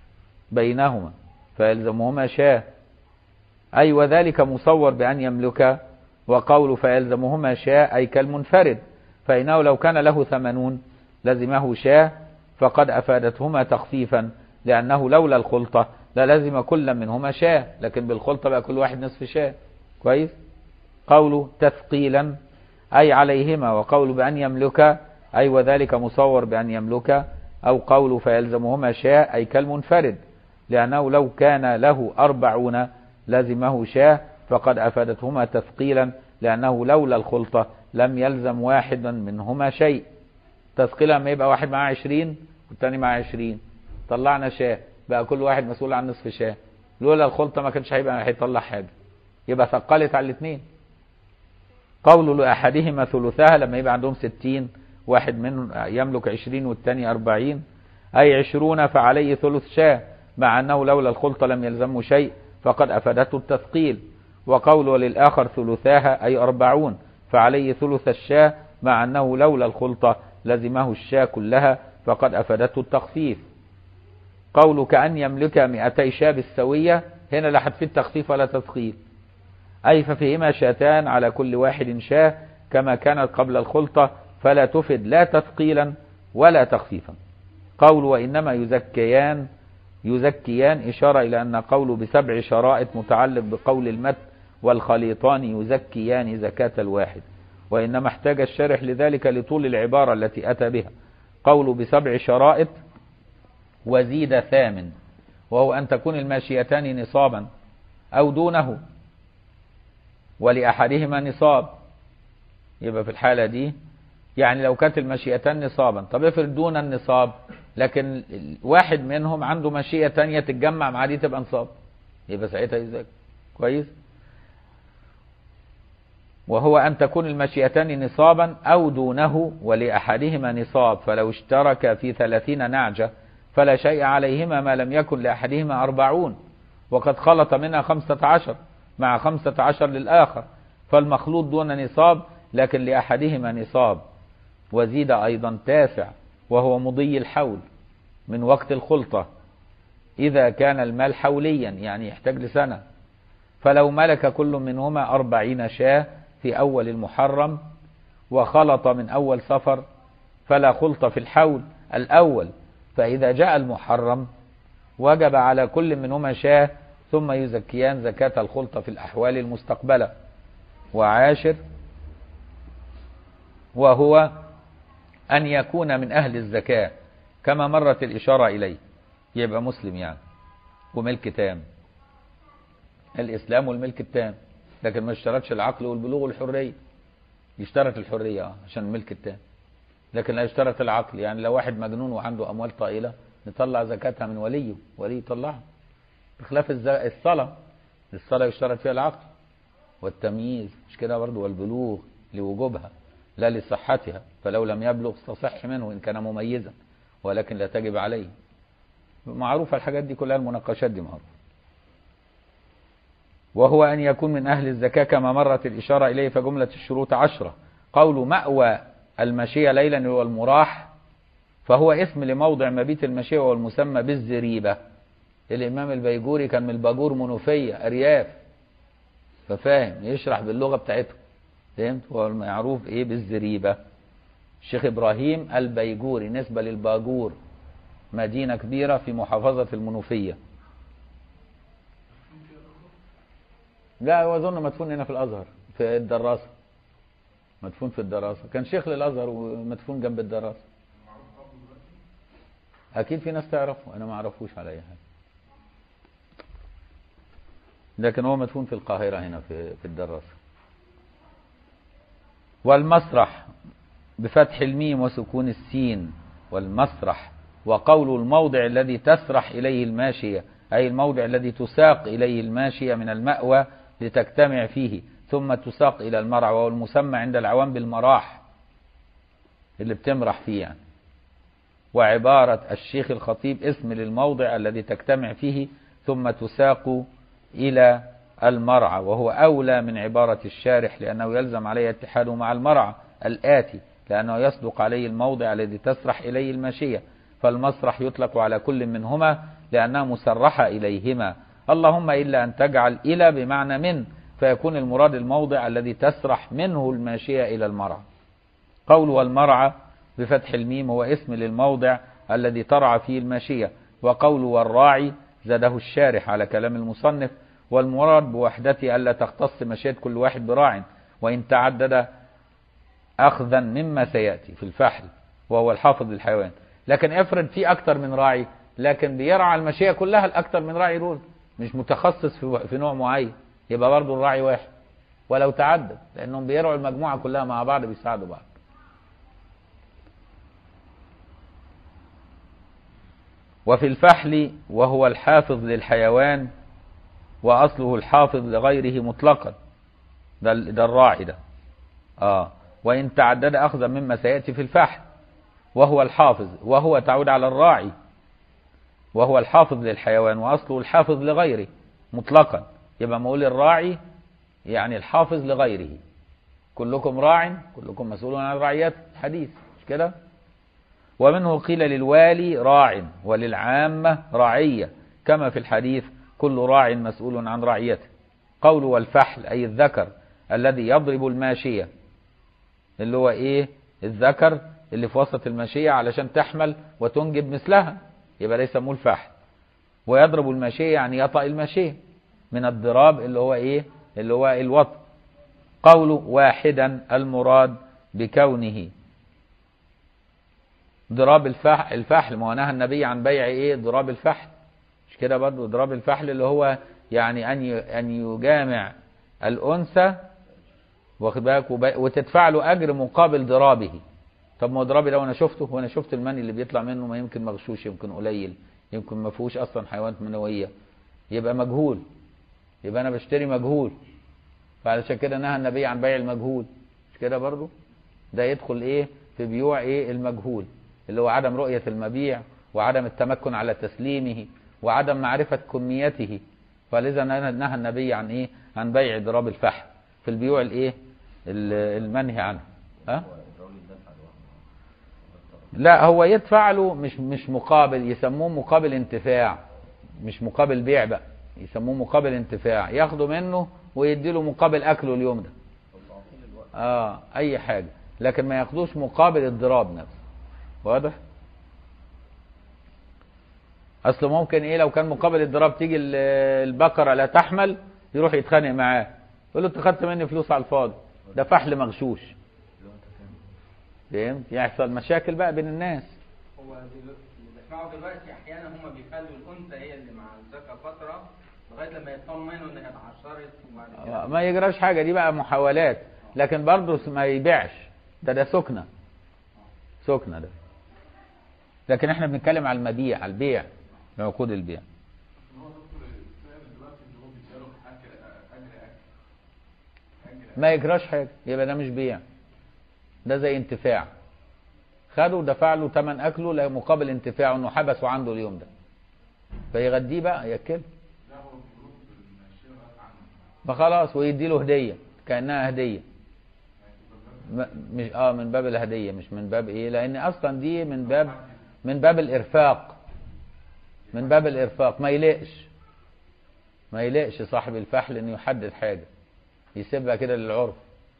بينهما فيلزمهما شاه أي وذلك مصور بأن يملك وقول فيلزمهما شاه أي كالمنفرد فإنه لو كان له ثمنون لزمه شاه فقد أفادتهما تخفيفا لأنه لولا الخلطة للزم كل منهما شاه لكن بالخلطة بقى كل واحد نصف شاه كويس قوله تثقيلا أي عليهما وقول بأن يملك أي وذلك مصور بأن يملك أو قول فيلزمهما شاء أي كالمنفرد لأنه لو كان له أربعون لزمه شاء فقد أفادتهما تثقيلا لأنه لولا الخلطة لم يلزم واحدا منهما شيء تثقيلا ما يبقى واحد معاه عشرين والتاني معاه عشرين طلعنا شاء بقى كل واحد مسؤول عن نصف شاء لولا الخلطة ما كانش هيبقى هيطلع حاجة يبقى ثقلت على الاثنين قول لأحدهما ثلثها لما يبقى عندهم ستين واحد منهم يملك عشرين والتاني أربعين أي عشرون فعليه ثلث شاة مع أنه لولا الخلطة لم يلزمه شيء فقد أفادته التثقيل وقول للآخر ثلثاها أي أربعون فعليه ثلث الشاة مع أنه لولا الخلطة لزمه الشاة كلها فقد أفادته التخفيف قول كأن يملك مئتي شاة بالسوية هنا لا حد في التخفيف ولا تثقيل أي ففيهما شاتان على كل واحد شاه كما كانت قبل الخلطة فلا تفد لا تثقيلا ولا تخفيفا قول وإنما يزكيان يزكيان إشارة إلى أن قول بسبع شرائط متعلق بقول المت والخليطان يزكيان زكاة الواحد وإنما احتاج الشارح لذلك لطول العبارة التي أتى بها قول بسبع شرائط وزيد ثامن وهو أن تكون الماشيتان نصابا أو دونه ولأحدهما نصاب يبقى في الحالة دي يعني لو كانت المشيئتان نصابا طب افرض دون النصاب لكن واحد منهم عنده مشيئة تانية تتجمع مع دي تبقى نصاب يبقى ساعتها يزكي كويس وهو أن تكون المشيئتان نصابا أو دونه ولأحدهما نصاب فلو اشترك في ثلاثين نعجة فلا شيء عليهما ما لم يكن لأحدهما أربعون وقد خلط منها خمسة عشر مع خمسة عشر للآخر فالمخلوط دون نصاب لكن لأحدهما نصاب وزيد أيضا تاسع وهو مضي الحول من وقت الخلطة إذا كان المال حوليا يعني يحتاج لسنة فلو ملك كل منهما أربعين شاة في أول المحرم وخلط من أول سفر فلا خلط في الحول الأول فإذا جاء المحرم وجب على كل منهما شاة ثم يزكيان زكاة الخلطة في الأحوال المستقبلة وعاشر وهو أن يكون من أهل الزكاة كما مرت الإشارة إليه يبقى مسلم يعني وملك تام الإسلام والملك التام لكن ما اشترطش العقل والبلوغ والحرية يشترط الحرية اه عشان الملك التام لكن لا يشترط العقل يعني لو واحد مجنون وعنده أموال طائلة نطلع زكاتها من وليه ولي يطلعها بخلاف الصلاة الصلاة يشترط فيها العقل والتمييز مش كده برضه والبلوغ لوجوبها لا لصحتها فلو لم يبلغ تصح منه إن كان مميزا ولكن لا تجب عليه معروفة الحاجات دي كلها المناقشات دي معروفة وهو أن يكون من أهل الزكاة كما مرت الإشارة إليه فجملة الشروط عشرة قول مأوى المشية ليلا هو المراح فهو اسم لموضع مبيت المشية والمسمى بالزريبة الإمام البيجوري كان من الباجور منوفية أرياف ففاهم يشرح باللغة بتاعته فهمت هو المعروف إيه بالزريبة الشيخ إبراهيم البيجوري نسبة للباجور مدينة كبيرة في محافظة المنوفية لا هو أظن مدفون هنا في الأزهر في الدراسة مدفون في الدراسة كان شيخ للأزهر ومدفون جنب الدراسة أكيد في ناس تعرفه أنا ما أعرفوش على أي حاجة لكن هو مدفون في القاهرة هنا في في الدراسة والمسرح بفتح الميم وسكون السين والمسرح وقول الموضع الذي تسرح إليه الماشية أي الموضع الذي تساق إليه الماشية من المأوى لتجتمع فيه ثم تساق إلى المرعى والمسمى عند العوام بالمراح اللي بتمرح فيه يعني وعبارة الشيخ الخطيب اسم للموضع الذي تجتمع فيه ثم تساق إلى المرعى وهو أولى من عبارة الشارح لأنه يلزم عليه اتحاده مع المرعى الآتي لأنه يصدق عليه الموضع الذي تسرح إليه الماشية فالمسرح يطلق على كل منهما لأنها مسرحة إليهما اللهم إلا أن تجعل إلى بمعنى من فيكون المراد الموضع الذي تسرح منه الماشية إلى المرعى قول والمرعى بفتح الميم هو اسم للموضع الذي ترعى فيه الماشية وقول والراعي زاده الشارح على كلام المصنف والمراد بوحدته ألا تختص مشيئة كل واحد براع وإن تعدد أخذا مما سيأتي في الفحل وهو الحافظ للحيوان لكن افرض في أكتر من راعي لكن بيرعى المشيئة كلها الأكتر من راعي دول مش متخصص في, في نوع معين يبقى برضه الراعي واحد ولو تعدد لأنهم بيرعوا المجموعة كلها مع بعض بيساعدوا بعض وفي الفحل وهو الحافظ للحيوان وأصله الحافظ لغيره مطلقا ده, ده الراعي ده آه وإن تعدد أخذا مما سيأتي في الفحل وهو الحافظ وهو تعود على الراعي وهو الحافظ للحيوان وأصله الحافظ لغيره مطلقا يبقى مقول الراعي يعني الحافظ لغيره كلكم راع كلكم مسؤول عن رعيته حديث مش كده ومنه قيل للوالي راع وللعامة راعية كما في الحديث كل راع مسؤول عن رعيته قول والفحل أي الذكر الذي يضرب الماشية اللي هو إيه الذكر اللي في وسط الماشية علشان تحمل وتنجب مثلها يبقى ده يسموه الفحل ويضرب الماشية يعني يطأ الماشية من الضراب اللي هو إيه اللي هو الوطء قول واحدا المراد بكونه ضراب الفحل الفحل ما هو نهى النبي عن بيع ايه ضراب الفحل مش كده برضه ضراب الفحل اللي هو يعني ان ان يجامع الانثى واخد بالك وتدفع له اجر مقابل ضرابه طب ما هو ضرابي لو انا شفته وانا شفت المني اللي بيطلع منه ما يمكن مغشوش يمكن قليل يمكن ما فيهوش اصلا حيوانات منويه يبقى مجهول يبقى انا بشتري مجهول فعلشان كده نهى النبي عن بيع المجهول مش كده برضه ده يدخل ايه في بيوع ايه المجهول اللي هو عدم رؤية المبيع وعدم التمكن على تسليمه وعدم معرفة كميته فلذا نهى النبي عن ايه عن بيع ضراب الفحم في البيوع الايه المنهي عنه ها لا هو يدفع له مش مش مقابل يسموه مقابل انتفاع مش مقابل بيع بقى يسموه مقابل انتفاع ياخده منه ويدي له مقابل اكله اليوم ده اه اي حاجه لكن ما ياخدوش مقابل الضراب نفسه واضح اصل ممكن ايه لو كان مقابل الضراب تيجي البقره لا تحمل يروح يتخانق معاه يقول له انت خدت مني فلوس على الفاضي ده فحل مغشوش فهمت يحصل مشاكل بقى بين الناس هو اللي بسمعه دلوقتي احيانا هم بيخلوا الانثى هي اللي مع الذكر فتره لغايه لما يطمنوا انها اتعشرت وبعد كده ما يجراش حاجه دي بقى محاولات لكن برضه ما يبيعش ده ده سكنه سكنه ده لكن احنا بنتكلم على المبيع على البيع عقود البيع ما يجراش حاجه يبقى ده مش بيع ده زي انتفاع خده ودفع له ثمن اكله لا مقابل انتفاعه انه حبسه عنده اليوم ده فيغديه بقى ياكله فخلاص ويدي له هديه كانها هديه مش اه من باب الهديه مش من باب ايه لان اصلا دي من باب من باب الارفاق من باب الارفاق ما يلقش ما يلقش صاحب الفحل انه يحدد حاجه يسيبها كده للعرف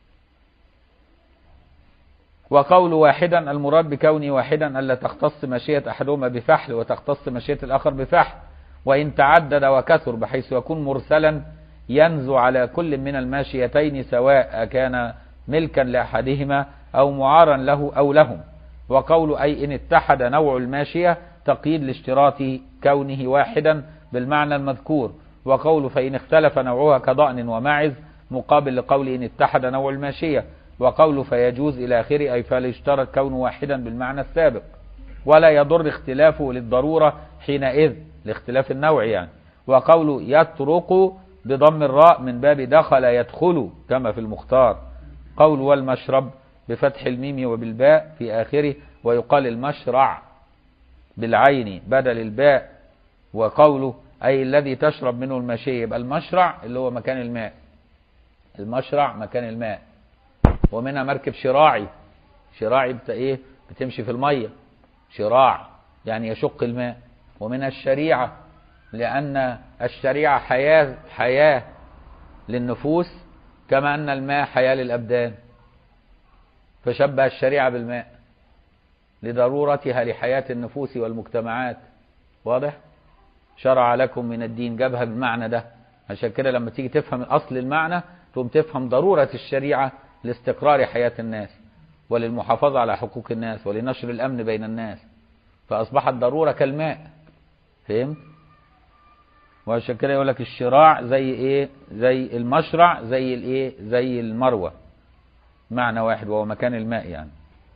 وقول واحدا المراد بكونه واحدا الا تختص مشيئه احدهما بفحل وتختص مشيئه الاخر بفحل وان تعدد وكثر بحيث يكون مرسلا ينزو على كل من الماشيتين سواء كان ملكا لأحدهما أو معارا له أو لهم وقول أي إن اتحد نوع الماشية تقييد لاشتراط كونه واحدا بالمعنى المذكور وقول فإن اختلف نوعها كضأن وماعز مقابل لقول إن اتحد نوع الماشية وقول فيجوز إلى آخره أي فليشترط كونه واحدا بالمعنى السابق ولا يضر اختلافه للضرورة حينئذ لاختلاف النوع يعني وقول يطرق بضم الراء من باب دخل يدخل كما في المختار قول والمشرب بفتح الميم وبالباء في آخره ويقال المشرع بالعين بدل الباء وقوله أي الذي تشرب منه المشي يبقى المشرع اللي هو مكان الماء المشرع مكان الماء ومنها مركب شراعي شراعي بتا ايه بتمشي في المية شراع يعني يشق الماء ومن الشريعة لأن الشريعة حياة حياة للنفوس كما أن الماء حياة للأبدان فشبه الشريعة بالماء لضرورتها لحياة النفوس والمجتمعات واضح؟ شرع لكم من الدين جابها بالمعنى ده عشان كده لما تيجي تفهم أصل المعنى تقوم تفهم ضرورة الشريعة لاستقرار حياة الناس وللمحافظة على حقوق الناس ولنشر الأمن بين الناس فأصبحت ضرورة كالماء فهمت؟ وعشان كده يقول لك الشراع زي ايه زي المشرع زي الايه زي المروه معنى واحد وهو مكان الماء يعني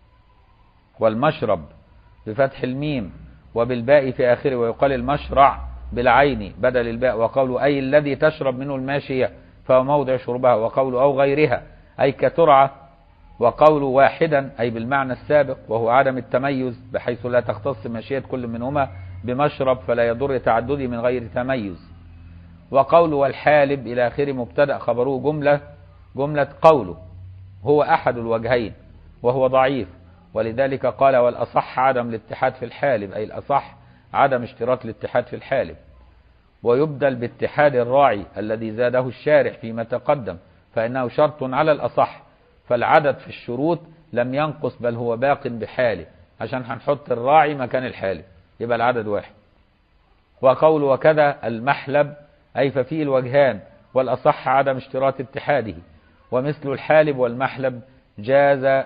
والمشرب بفتح الميم وبالباء في آخره ويقال المشرع بالعين بدل الباء وقوله أي الذي تشرب منه الماشية فهو موضع شربها وقوله أو غيرها أي كترعة وقوله واحدا أي بالمعنى السابق وهو عدم التميز بحيث لا تختص ماشية كل منهما بمشرب فلا يضر تعددي من غير تميز وقوله والحالب إلى آخره مبتدأ خبره جملة جملة قوله هو أحد الوجهين وهو ضعيف ولذلك قال والأصح عدم الاتحاد في الحالب أي الأصح عدم اشتراط الاتحاد في الحالب ويبدل باتحاد الراعي الذي زاده الشارح فيما تقدم فإنه شرط على الأصح فالعدد في الشروط لم ينقص بل هو باق بحاله عشان هنحط الراعي مكان الحالب يبقى العدد واحد وقول وكذا المحلب أي ففيه الوجهان والأصح عدم اشتراط اتحاده ومثل الحالب والمحلب جاز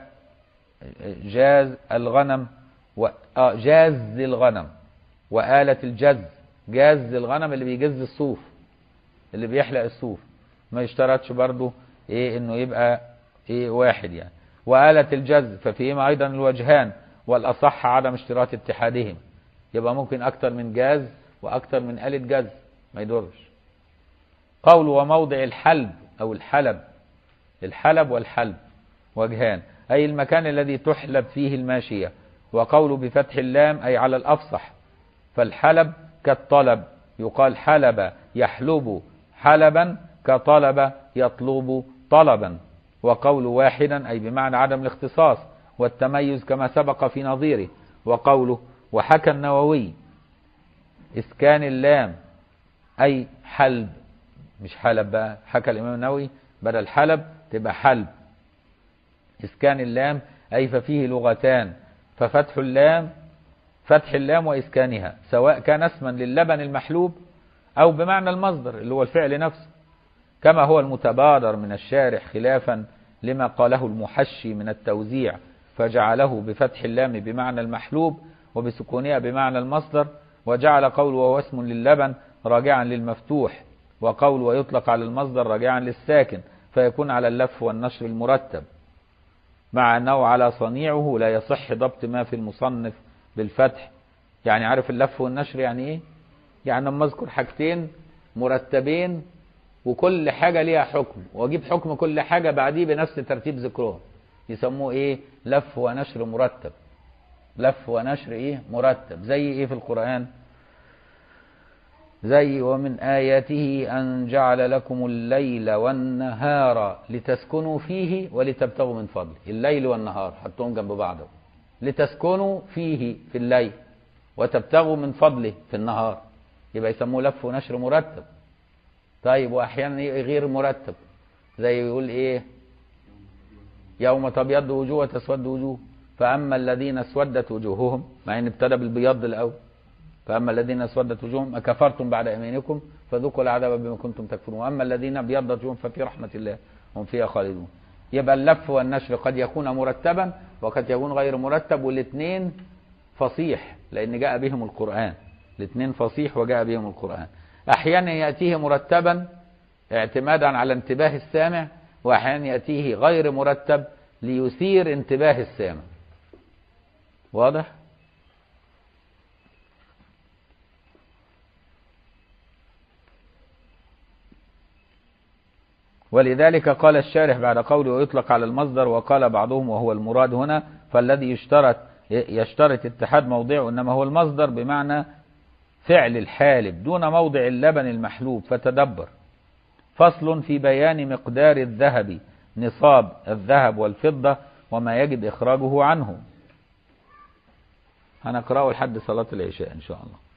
جاز الغنم و... آه جاز الغنم وآلة الجز جاز الغنم اللي بيجز الصوف اللي بيحلق الصوف ما يشترطش برضه ايه انه يبقى ايه واحد يعني وآلة الجز ففيهما ايضا الوجهان والاصح عدم اشتراط اتحادهم يبقى ممكن اكتر من جاز واكتر من آلة جز ما يضرش قول وموضع الحلب او الحلب الحلب والحلب وجهان أي المكان الذي تحلب فيه الماشية وقول بفتح اللام أي على الأفصح فالحلب كالطلب يقال حلب يحلب حلبا كطلب يطلب طلبا وقول واحدا أي بمعنى عدم الاختصاص والتميز كما سبق في نظيره وقوله وحكى النووي إسكان اللام أي حلب مش حلب بقى حكى الإمام النووي بدل حلب تبقى حلب إسكان اللام أي ففيه لغتان ففتح اللام فتح اللام وإسكانها سواء كان اسما للبن المحلوب أو بمعنى المصدر اللي هو الفعل نفسه كما هو المتبادر من الشارح خلافا لما قاله المحشي من التوزيع فجعله بفتح اللام بمعنى المحلوب وبسكونها بمعنى المصدر وجعل قول وهو اسم للبن راجعا للمفتوح وقول ويطلق على المصدر راجعا للساكن فيكون على اللف والنشر المرتب مع أنه على صنيعه لا يصح ضبط ما في المصنف بالفتح يعني عارف اللف والنشر يعني ايه يعني لما اذكر حاجتين مرتبين وكل حاجة ليها حكم واجيب حكم كل حاجة بعديه بنفس ترتيب ذكرهم يسموه ايه لف ونشر مرتب لف ونشر ايه مرتب زي ايه في القرآن زي ومن آياته أن جعل لكم الليل والنهار لتسكنوا فيه ولتبتغوا من فضله الليل والنهار حطهم جنب بعض لتسكنوا فيه في الليل وتبتغوا من فضله في النهار يبقى يسموه لف ونشر مرتب طيب وأحيانا غير مرتب زي يقول إيه يوم تبيض وجوه وتسود وجوه فأما الذين اسودت وجوههم مع إن ابتدى بالبياض الأول فأما الذين اسودت وجوههم أكفرتم بعد إيمانكم فذوقوا العذاب بما كنتم تكفرون وأما الذين ابيضت وجوههم ففي رحمة الله هم فيها خالدون يبقى اللف والنشر قد يكون مرتبا وقد يكون غير مرتب والاثنين فصيح لأن جاء بهم القرآن الاثنين فصيح وجاء بهم القرآن أحيانا يأتيه مرتبا اعتمادا على انتباه السامع وأحيانا يأتيه غير مرتب ليثير انتباه السامع واضح؟ ولذلك قال الشارح بعد قوله ويطلق على المصدر وقال بعضهم وهو المراد هنا فالذي يشترط يشترط اتحاد موضعه انما هو المصدر بمعنى فعل الحالب دون موضع اللبن المحلوب فتدبر فصل في بيان مقدار الذهب نصاب الذهب والفضة وما يجب إخراجه عنه هنقرأه لحد صلاة العشاء إن شاء الله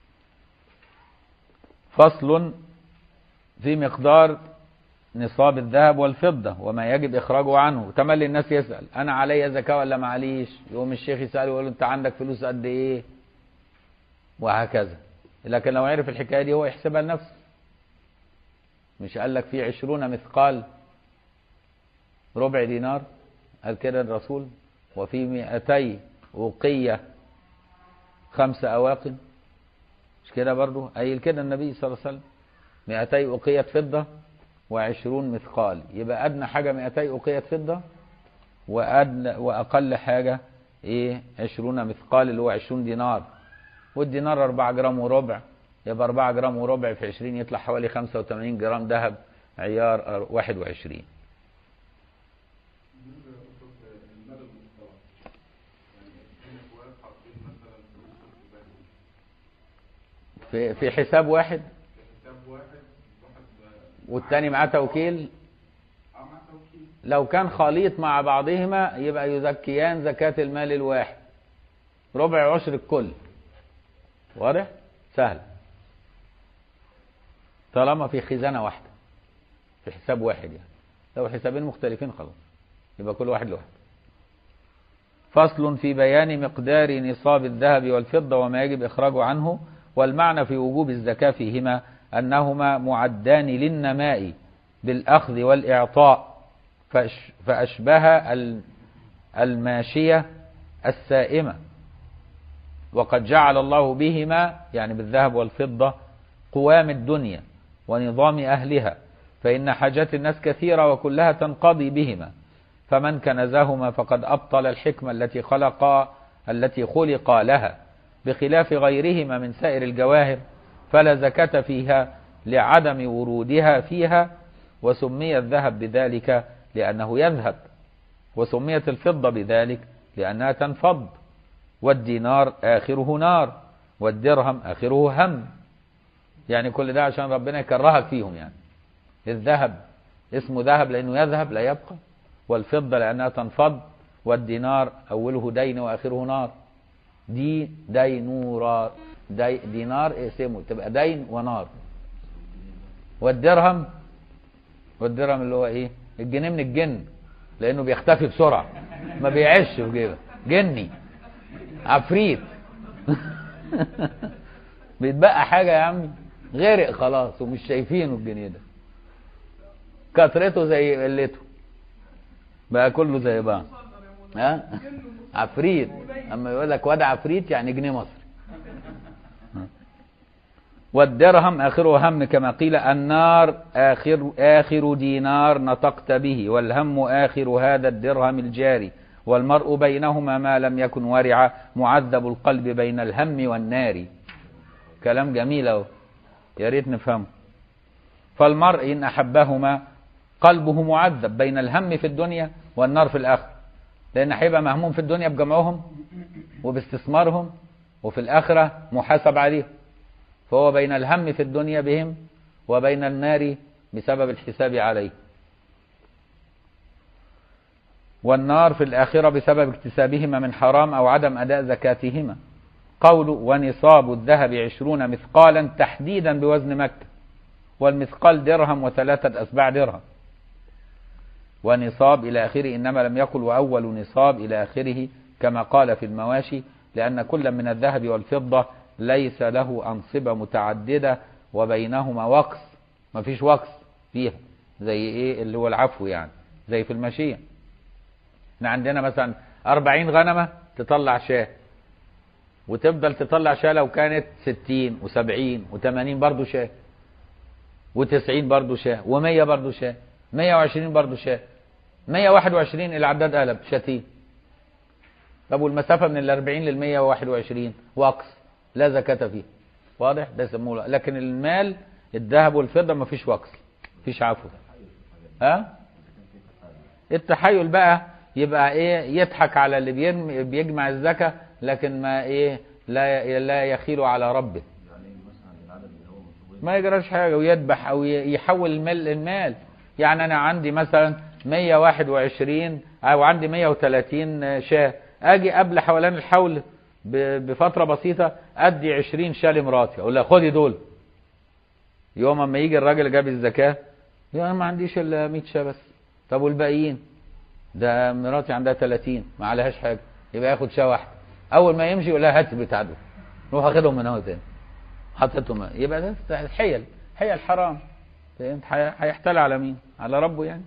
فصل في مقدار نصاب الذهب والفضة وما يجب إخراجه عنه تملي الناس يسأل أنا علي زكاة ولا معليش يقوم الشيخ يسأله يقول له أنت عندك فلوس قد إيه وهكذا لكن لو عرف الحكاية دي هو يحسبها لنفسه مش قال لك في عشرون مثقال ربع دينار قال كده الرسول وفي مئتي وقية خمس أواقن مش كده برضو قايل كده النبي صلى الله عليه وسلم مئتي أقية فضة وعشرون مثقال يبقى أدنى حاجة مئتي أقية فضة وأدنى وأقل حاجة إيه عشرون مثقال اللي هو عشرون دينار والدينار أربعة جرام وربع يبقى أربعة جرام وربع في عشرين يطلع حوالي خمسة وثمانين جرام ذهب عيار واحد وعشرين في في حساب واحد والتاني معاه توكيل لو كان خليط مع بعضهما يبقى يزكيان زكاة المال الواحد ربع عشر الكل واضح سهل طالما في خزانة واحدة في حساب واحد يعني لو حسابين مختلفين خلاص يبقى كل واحد لوحده فصل في بيان مقدار نصاب الذهب والفضة وما يجب إخراجه عنه والمعنى في وجوب الزكاة فيهما أنهما معدان للنماء بالأخذ والإعطاء فأشبه الماشية السائمة وقد جعل الله بهما يعني بالذهب والفضة قوام الدنيا ونظام أهلها فإن حاجات الناس كثيرة وكلها تنقضي بهما فمن كنزهما فقد أبطل الحكمة التي خلق التي خلق لها بخلاف غيرهما من سائر الجواهر فلا زكاة فيها لعدم ورودها فيها وسمي الذهب بذلك لأنه يذهب وسميت الفضة بذلك لأنها تنفض والدينار آخره نار والدرهم آخره هم يعني كل ده عشان ربنا يكرهك فيهم يعني الذهب اسمه ذهب لأنه يذهب لا يبقى والفضة لأنها تنفض والدينار أوله دين وآخره نار دي دينورا دي دينار اقسمه تبقى دين ونار والدرهم والدرهم اللي هو ايه الجنيه من الجن لانه بيختفي بسرعه ما بيعيش في جيبه جني عفريت بيتبقى حاجه يا عمي غرق خلاص ومش شايفينه الجنيه ده كثرته زي قلته بقى كله زي بعض ها عفريت اما يقول لك واد عفريت يعني جنيه مصري والدرهم آخره هم كما قيل النار آخر, آخر دينار نطقت به والهم آخر هذا الدرهم الجاري والمرء بينهما ما لم يكن ورعا معذب القلب بين الهم والنار كلام جميل اهو يا ريت نفهمه فالمرء إن أحبهما قلبه معذب بين الهم في الدنيا والنار في الآخرة لأن هيبقى مهموم في الدنيا بجمعهم وباستثمارهم وفي الآخرة محاسب عليهم فهو بين الهم في الدنيا بهم وبين النار بسبب الحساب عليه والنار في الآخرة بسبب اكتسابهما من حرام أو عدم أداء زكاتهما قول ونصاب الذهب عشرون مثقالا تحديدا بوزن مكة والمثقال درهم وثلاثة أسباع درهم ونصاب إلى آخره إنما لم يقل وأول نصاب إلى آخره كما قال في المواشي لأن كل من الذهب والفضة ليس له أنصبة متعددة وبينهما وقص ما فيش وقص فيها زي إيه اللي هو العفو يعني زي في الماشية احنا عندنا مثلا 40 غنمة تطلع شاه وتفضل تطلع شاه لو كانت 60 و70 و80 برضه شاه و90 برضه شاه و100 برضه شاه 120 برضه شاه 121 العداد قلب شاتين طب والمسافة من ال 40 لل 121 وقص لا زكاة فيه واضح ده يسموه لكن المال الذهب والفضة ما فيش وقص فيش عفو ها التحايل بقى يبقى ايه يضحك على اللي بيرمي بيجمع الزكاة لكن ما ايه لا لا يخيل على ربه ما يجراش حاجة ويذبح او يحول المال المال يعني انا عندي مثلا 121 او عندي 130 شاه اجي قبل حولان الحول ب- بفترة بسيطة ادي 20 شال مراتي اقول لها خدي دول يوم اما يجي الراجل جاب الزكاة يقول انا ما عنديش الا 100 شاه بس طب والباقيين ده مراتي عندها 30 ما عليهاش حاجة يبقى ياخد شاه واحدة اول ما يمشي يقول لها هات البتاع دول روح اخدهم من هنا تاني حطيتهم يبقى ده حيل حيل حرام فهمت هي- هيحتال على مين على ربه يعني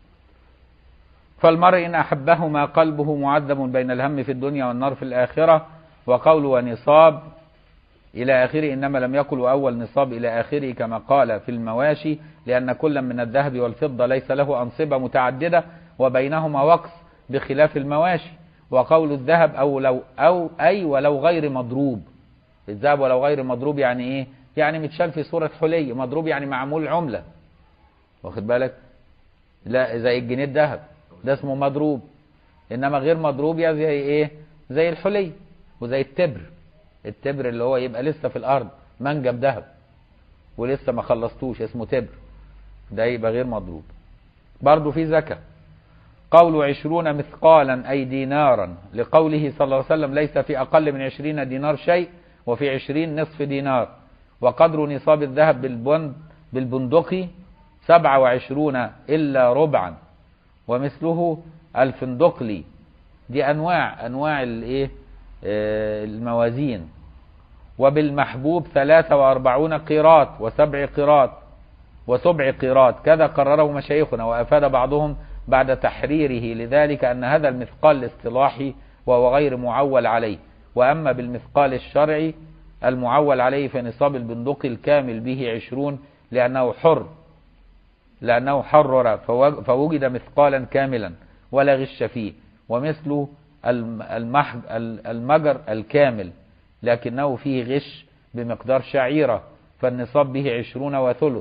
فالمرء إن أحبهما قلبه معذب بين الهم في الدنيا والنار في الآخرة وقول ونصاب إلى آخره إنما لم يقل أول نصاب إلى آخره كما قال في المواشي لأن كل من الذهب والفضة ليس له أنصبة متعددة وبينهما وقص بخلاف المواشي وقول الذهب أو لو أو أي ولو غير مضروب الذهب ولو غير مضروب يعني إيه؟ يعني متشال في صورة حلي مضروب يعني معمول عملة واخد بالك؟ لا زي الجنيه الذهب ده اسمه مضروب انما غير مضروب يعني زي ايه زي الحلي وزي التبر التبر اللي هو يبقى لسه في الارض منجم ذهب ولسه ما خلصتوش اسمه تبر ده يبقى غير مضروب برضه في زكاة قول عشرون مثقالا أي دينارا لقوله صلى الله عليه وسلم ليس في أقل من عشرين دينار شيء وفي عشرين نصف دينار وقدر نصاب الذهب بالبند بالبندقي سبعة وعشرون إلا ربعا ومثله الفندقلي دي أنواع أنواع الإيه آه، الموازين وبالمحبوب ثلاثة وأربعون قيراط وسبع قيراط وسبع قيراط كذا قرره مشايخنا وأفاد بعضهم بعد تحريره لذلك أن هذا المثقال الاصطلاحي وهو غير معول عليه وأما بالمثقال الشرعي المعول عليه فنصاب البندق الكامل به عشرون لأنه حر لأنه حرر فوج- فوجد مثقالا كاملا ولا غش فيه ومثل الم- المحج ال- المجر الكامل لكنه فيه غش بمقدار شعيرة فالنصاب به عشرون وثلث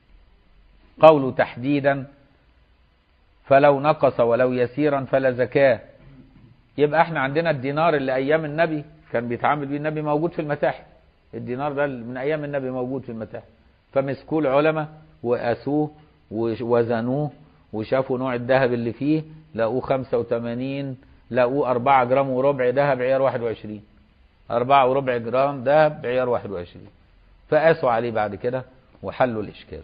قول تحديدا فلو نقص ولو يسيرا فلا زكاة يبقى احنا عندنا الدينار اللي ايام النبي كان بيتعامل بيه النبي موجود في المتاحف الدينار ده من ايام النبي موجود في المتاحف فمسكوه العلماء وقاسوه ووزنوه وشافوا نوع الذهب اللي فيه لقوه 85 لقوه 4 جرام وربع ذهب عيار 21 4 وربع جرام ذهب عيار 21 فقاسوا عليه بعد كده وحلوا الإشكال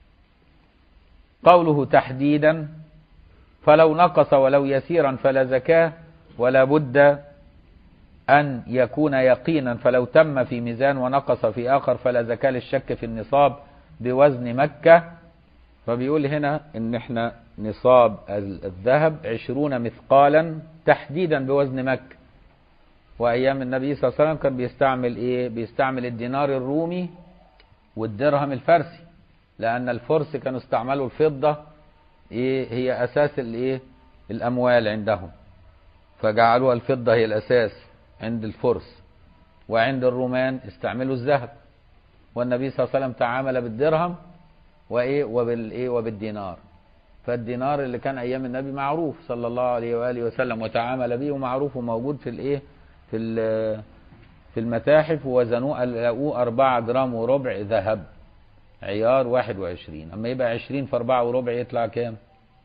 قوله تحديدا فلو نقص ولو يسيرا فلا زكاة ولا بد أن يكون يقينا فلو تم في ميزان ونقص في آخر فلا زكاة للشك في النصاب بوزن مكة فبيقول هنا ان احنا نصاب الذهب عشرون مثقالا تحديدا بوزن مكة وايام النبي صلى الله عليه وسلم كان بيستعمل ايه بيستعمل الدينار الرومي والدرهم الفارسي لان الفرس كانوا استعملوا الفضة ايه هي اساس الايه الاموال عندهم فجعلوها الفضة هي الاساس عند الفرس وعند الرومان استعملوا الذهب والنبي صلى الله عليه وسلم تعامل بالدرهم وايه وبالايه وبالدينار فالدينار اللي كان ايام النبي معروف صلى الله عليه واله وسلم وتعامل به ومعروف وموجود في الايه في ال- في المتاحف ووزنوه لقوه 4 جرام وربع ذهب عيار 21 اما يبقى 20 في 4 وربع يطلع كام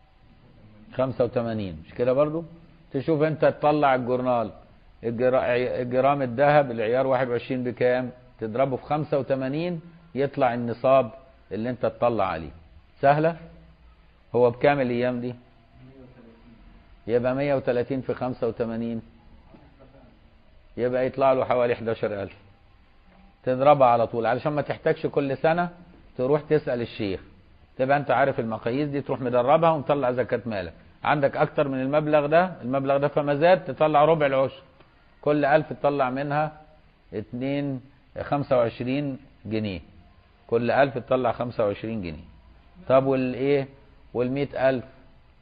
85 مش كده برضو تشوف انت تطلع الجورنال الجرا- الجرام الذهب العيار 21 بكام تضربه في 85 يطلع النصاب اللي انت تطلع عليه سهلة هو بكام الايام دي يبقى 130 في 85 يبقى يطلع له حوالي 11000 تضربها على طول علشان ما تحتاجش كل سنة تروح تسأل الشيخ تبقى انت عارف المقاييس دي تروح مدربها ومطلع زكاة مالك عندك اكتر من المبلغ ده المبلغ ده فما زاد تطلع ربع العشر كل ألف تطلع منها اتنين خمسة وعشرين جنيه كل ألف تطلع خمسة وعشرين جنيه طب والإيه والمئة ألف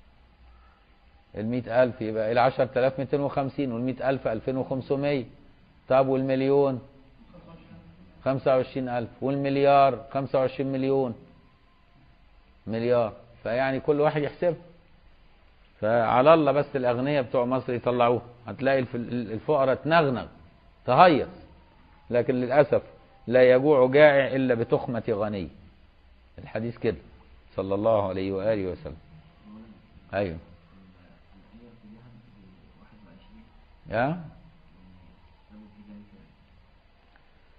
المئة ألف يبقى العشر تلاف ميتين وخمسين والمئة ألف ألفين وخمسمية طب والمليون خمسة وعشرين ألف والمليار خمسة وعشرين مليون مليار فيعني كل واحد يحسب فعلى الله بس الأغنياء بتوع مصر يطلعوه هتلاقي الف- الفقراء تنغنغ تهيص لكن للأسف لا يجوع جائع إلا بتخمة غني الحديث كده صلى الله عليه وآله وسلم أيوه يا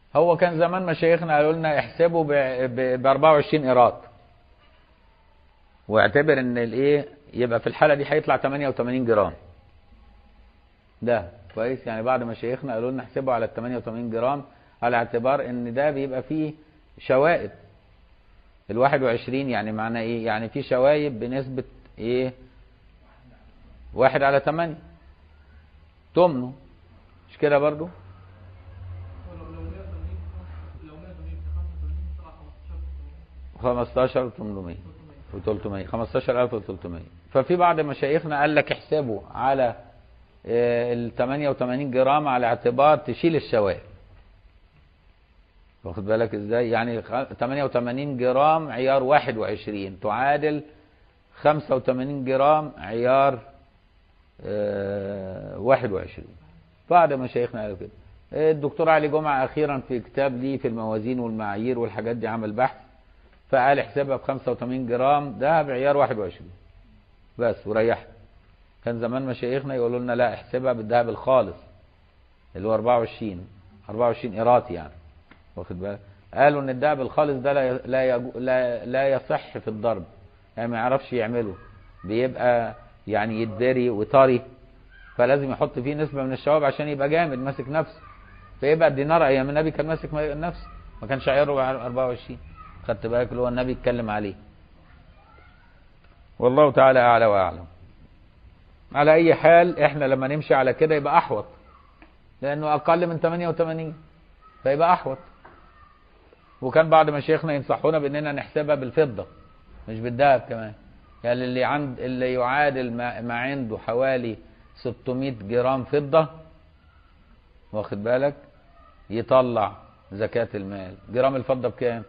هو كان زمان مشايخنا قالوا لنا احسبوا ب 24 قيراط واعتبر ان الايه يبقى في الحاله دي هيطلع 88 جرام ده كويس يعني بعد مشايخنا قالوا لنا احسبوا على ال 88 جرام على اعتبار ان ده بيبقى فيه شوائب ال 21 يعني معناه ايه يعني في شوايب بنسبه ايه واحد على 8 تمنه مش كده برضو ولو لو 180 لو 180 في 85 طلع 15 15 800 و300 15300 ففي بعض مشايخنا قال لك احسبوا على آه، ال 88 جرام على اعتبار تشيل الشوائب واخد بالك ازاي يعني خ- 88 جرام عيار 21 تعادل 85 جرام عيار آه، 21 بعض مشايخنا قالوا كده الدكتور علي جمعة أخيرا في كتاب ليه في الموازين والمعايير والحاجات دي عمل بحث فقال احسبها ب 85 جرام دهب عيار 21 بس وريحت كان زمان مشايخنا يقولوا لنا لا احسبها بالذهب الخالص اللي هو 24 24 قيراط يعني واخد بالك قالوا ان الذهب الخالص ده لا لا يجو- لا, لا يصح في الضرب يعني ما يعرفش يعمله بيبقى يعني يتدري وطري فلازم يحط فيه نسبة من الشوائب عشان يبقى جامد ماسك نفسه فيبقى الدينار ايام النبي كان ماسك نفسه ما كانش عياره 24 خدت بالك اللي هو النبي اتكلم عليه والله تعالى اعلى واعلم على اي حال احنا لما نمشي على كده يبقى احوط لانه اقل من 88 فيبقى احوط وكان بعض مشايخنا ينصحونا باننا نحسبها بالفضه مش بالذهب كمان يعني اللي عند اللي يعادل ما, ما عنده حوالي 600 جرام فضه واخد بالك يطلع زكاة المال جرام الفضة بكام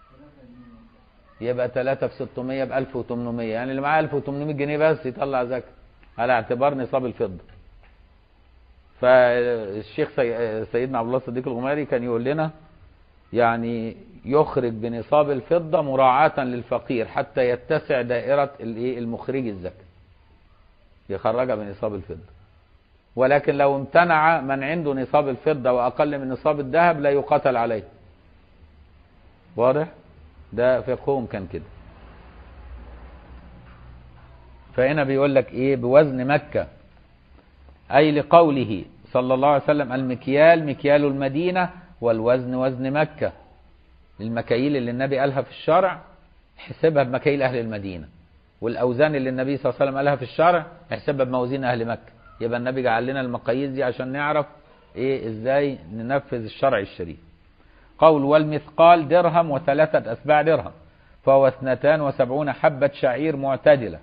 يبقى 3 في 600 ب 1800 يعني اللي معاه 1800 جنيه بس يطلع زكاة على اعتبار نصاب الفضة فالشيخ سي... سيدنا عبد الله الصديق الغماري كان يقول لنا يعني يخرج بنصاب الفضة مراعاة للفقير حتى يتسع دائرة الايه المخرج الزكاة يخرجها بنصاب الفضة ولكن لو امتنع من عنده نصاب الفضة وأقل من نصاب الذهب لا يقاتل عليه واضح ده فقههم كان كده فهنا بيقول لك ايه بوزن مكة اي لقوله صلى الله عليه وسلم المكيال مكيال المدينة والوزن وزن مكة المكاييل اللي النبي قالها في الشرع حسبها بمكاييل اهل المدينة والاوزان اللي النبي صلى الله عليه وسلم قالها في الشرع احسبها بموازين اهل مكة يبقى النبي جعل لنا المقاييس دي عشان نعرف ايه ازاي ننفذ الشرع الشريف قول والمثقال درهم وثلاثة أتباع درهم فهو اثنتان وسبعون حبة شعير معتدلة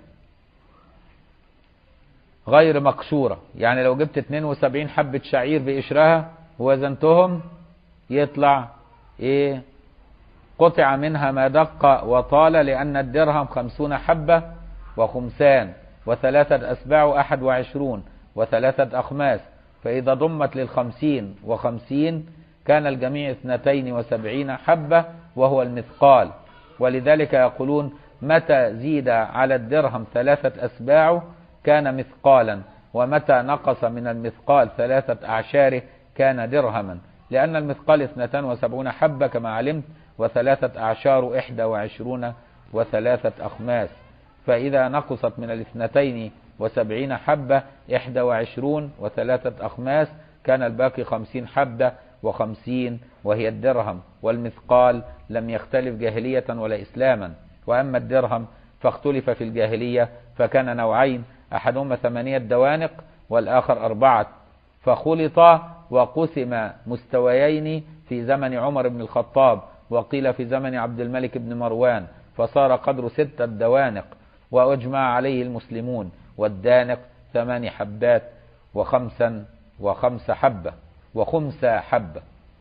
غير مقشورة يعني لو جبت 72 حبة شعير بقشرها ووزنتهم يطلع ايه قطع منها ما دق وطال لأن الدرهم خمسون حبة وخمسان وثلاثة أسباع أحد وعشرون وثلاثة أخماس فإذا ضمت للخمسين وخمسين كان الجميع اثنتين وسبعين حبة وهو المثقال ولذلك يقولون متى زيد على الدرهم ثلاثة أسباع كان مثقالا ومتى نقص من المثقال ثلاثة أعشاره كان درهما لأن المثقال اثنتان وسبعون حبة كما علمت وثلاثة أعشار إحدى وعشرون وثلاثة أخماس فإذا نقصت من الاثنتين وسبعين حبة إحدى وعشرون وثلاثة أخماس كان الباقي خمسين حبة وخمسين وهي الدرهم والمثقال لم يختلف جاهلية ولا إسلاما وأما الدرهم فاختلف في الجاهلية فكان نوعين أحدهما ثمانية دوانق والآخر أربعة فخلطا وقسم مستويين في زمن عمر بن الخطاب وقيل في زمن عبد الملك بن مروان فصار قدر ستة دوانق وأجمع عليه المسلمون والدانق ثمان حبات وخمسا وخمس حبة وخمس حبة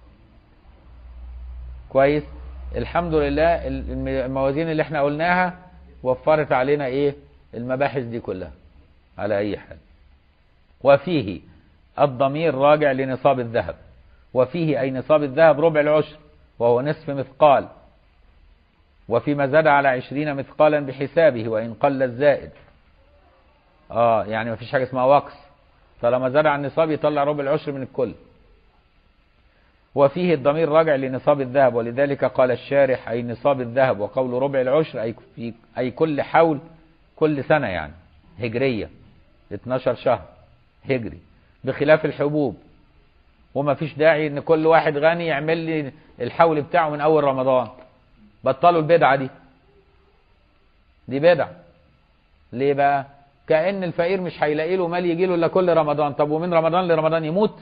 كويس الحمد لله الموازين اللي احنا قلناها وفرت علينا ايه المباحث دي كلها على اي حال وفيه الضمير راجع لنصاب الذهب وفيه اي نصاب الذهب ربع العشر وهو نصف مثقال وفيما زاد على عشرين مثقالا بحسابه وإن قل الزائد آه يعني ما فيش حاجة اسمها وقص طالما زاد عن النصاب يطلع ربع العشر من الكل وفيه الضمير راجع لنصاب الذهب ولذلك قال الشارح أي نصاب الذهب وقول ربع العشر أي, في أي كل حول كل سنة يعني هجرية 12 شهر هجري بخلاف الحبوب وما فيش داعي ان كل واحد غني يعمل لي الحول بتاعه من اول رمضان بطلوا البدعة دي دي بدعة ليه بقى كأن الفقير مش هيلاقي له مال يجي له الا كل رمضان طب ومن رمضان لرمضان يموت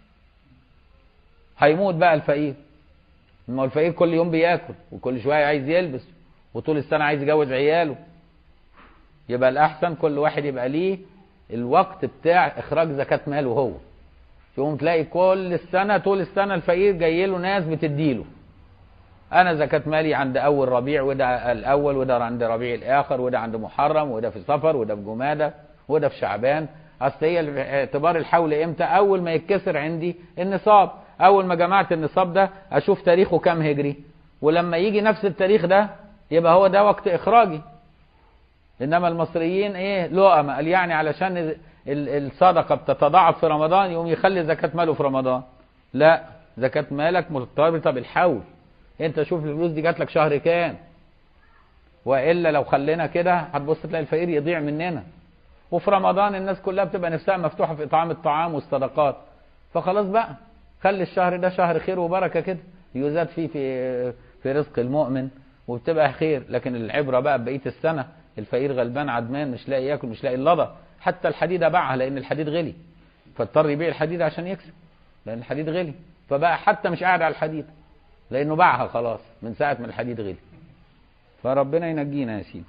هيموت بقى الفقير ما هو الفقير كل يوم بياكل وكل شويه عايز يلبس وطول السنه عايز يجوز عياله يبقى الاحسن كل واحد يبقى ليه الوقت بتاع اخراج زكاه ماله هو يقوم تلاقي كل السنه طول السنه الفقير جاي له ناس بتديله انا زكاه مالي عند اول ربيع وده الاول وده عند ربيع الاخر وده عند محرم وده في صفر وده في جماده وده في شعبان اصل هي اعتبار الحول امتى اول ما يتكسر عندي النصاب اول ما جمعت النصاب ده اشوف تاريخه كام هجري ولما يجي نفس التاريخ ده يبقى هو ده وقت اخراجي انما المصريين ايه لؤم قال يعني علشان ال- ال- الصدقه بتتضاعف في رمضان يقوم يخلي زكاه ماله في رمضان لا زكاه مالك مرتبطه بالحول انت شوف الفلوس دي جات لك شهر كام والا لو خلينا كده هتبص تلاقي الفقير يضيع مننا وفي رمضان الناس كلها بتبقى نفسها مفتوحه في اطعام الطعام والصدقات فخلاص بقى خلي الشهر ده شهر خير وبركه كده يزاد فيه في في رزق المؤمن وبتبقى خير لكن العبره بقى بقيه السنه الفقير غلبان عدمان مش لاقي ياكل مش لاقي اللضى حتى الحديده باعها لان الحديد غلي فاضطر يبيع الحديد عشان يكسب لان الحديد غلي فبقى حتى مش قاعد على الحديد لانه باعها خلاص من ساعه ما الحديد غلي فربنا ينجينا يا سيدي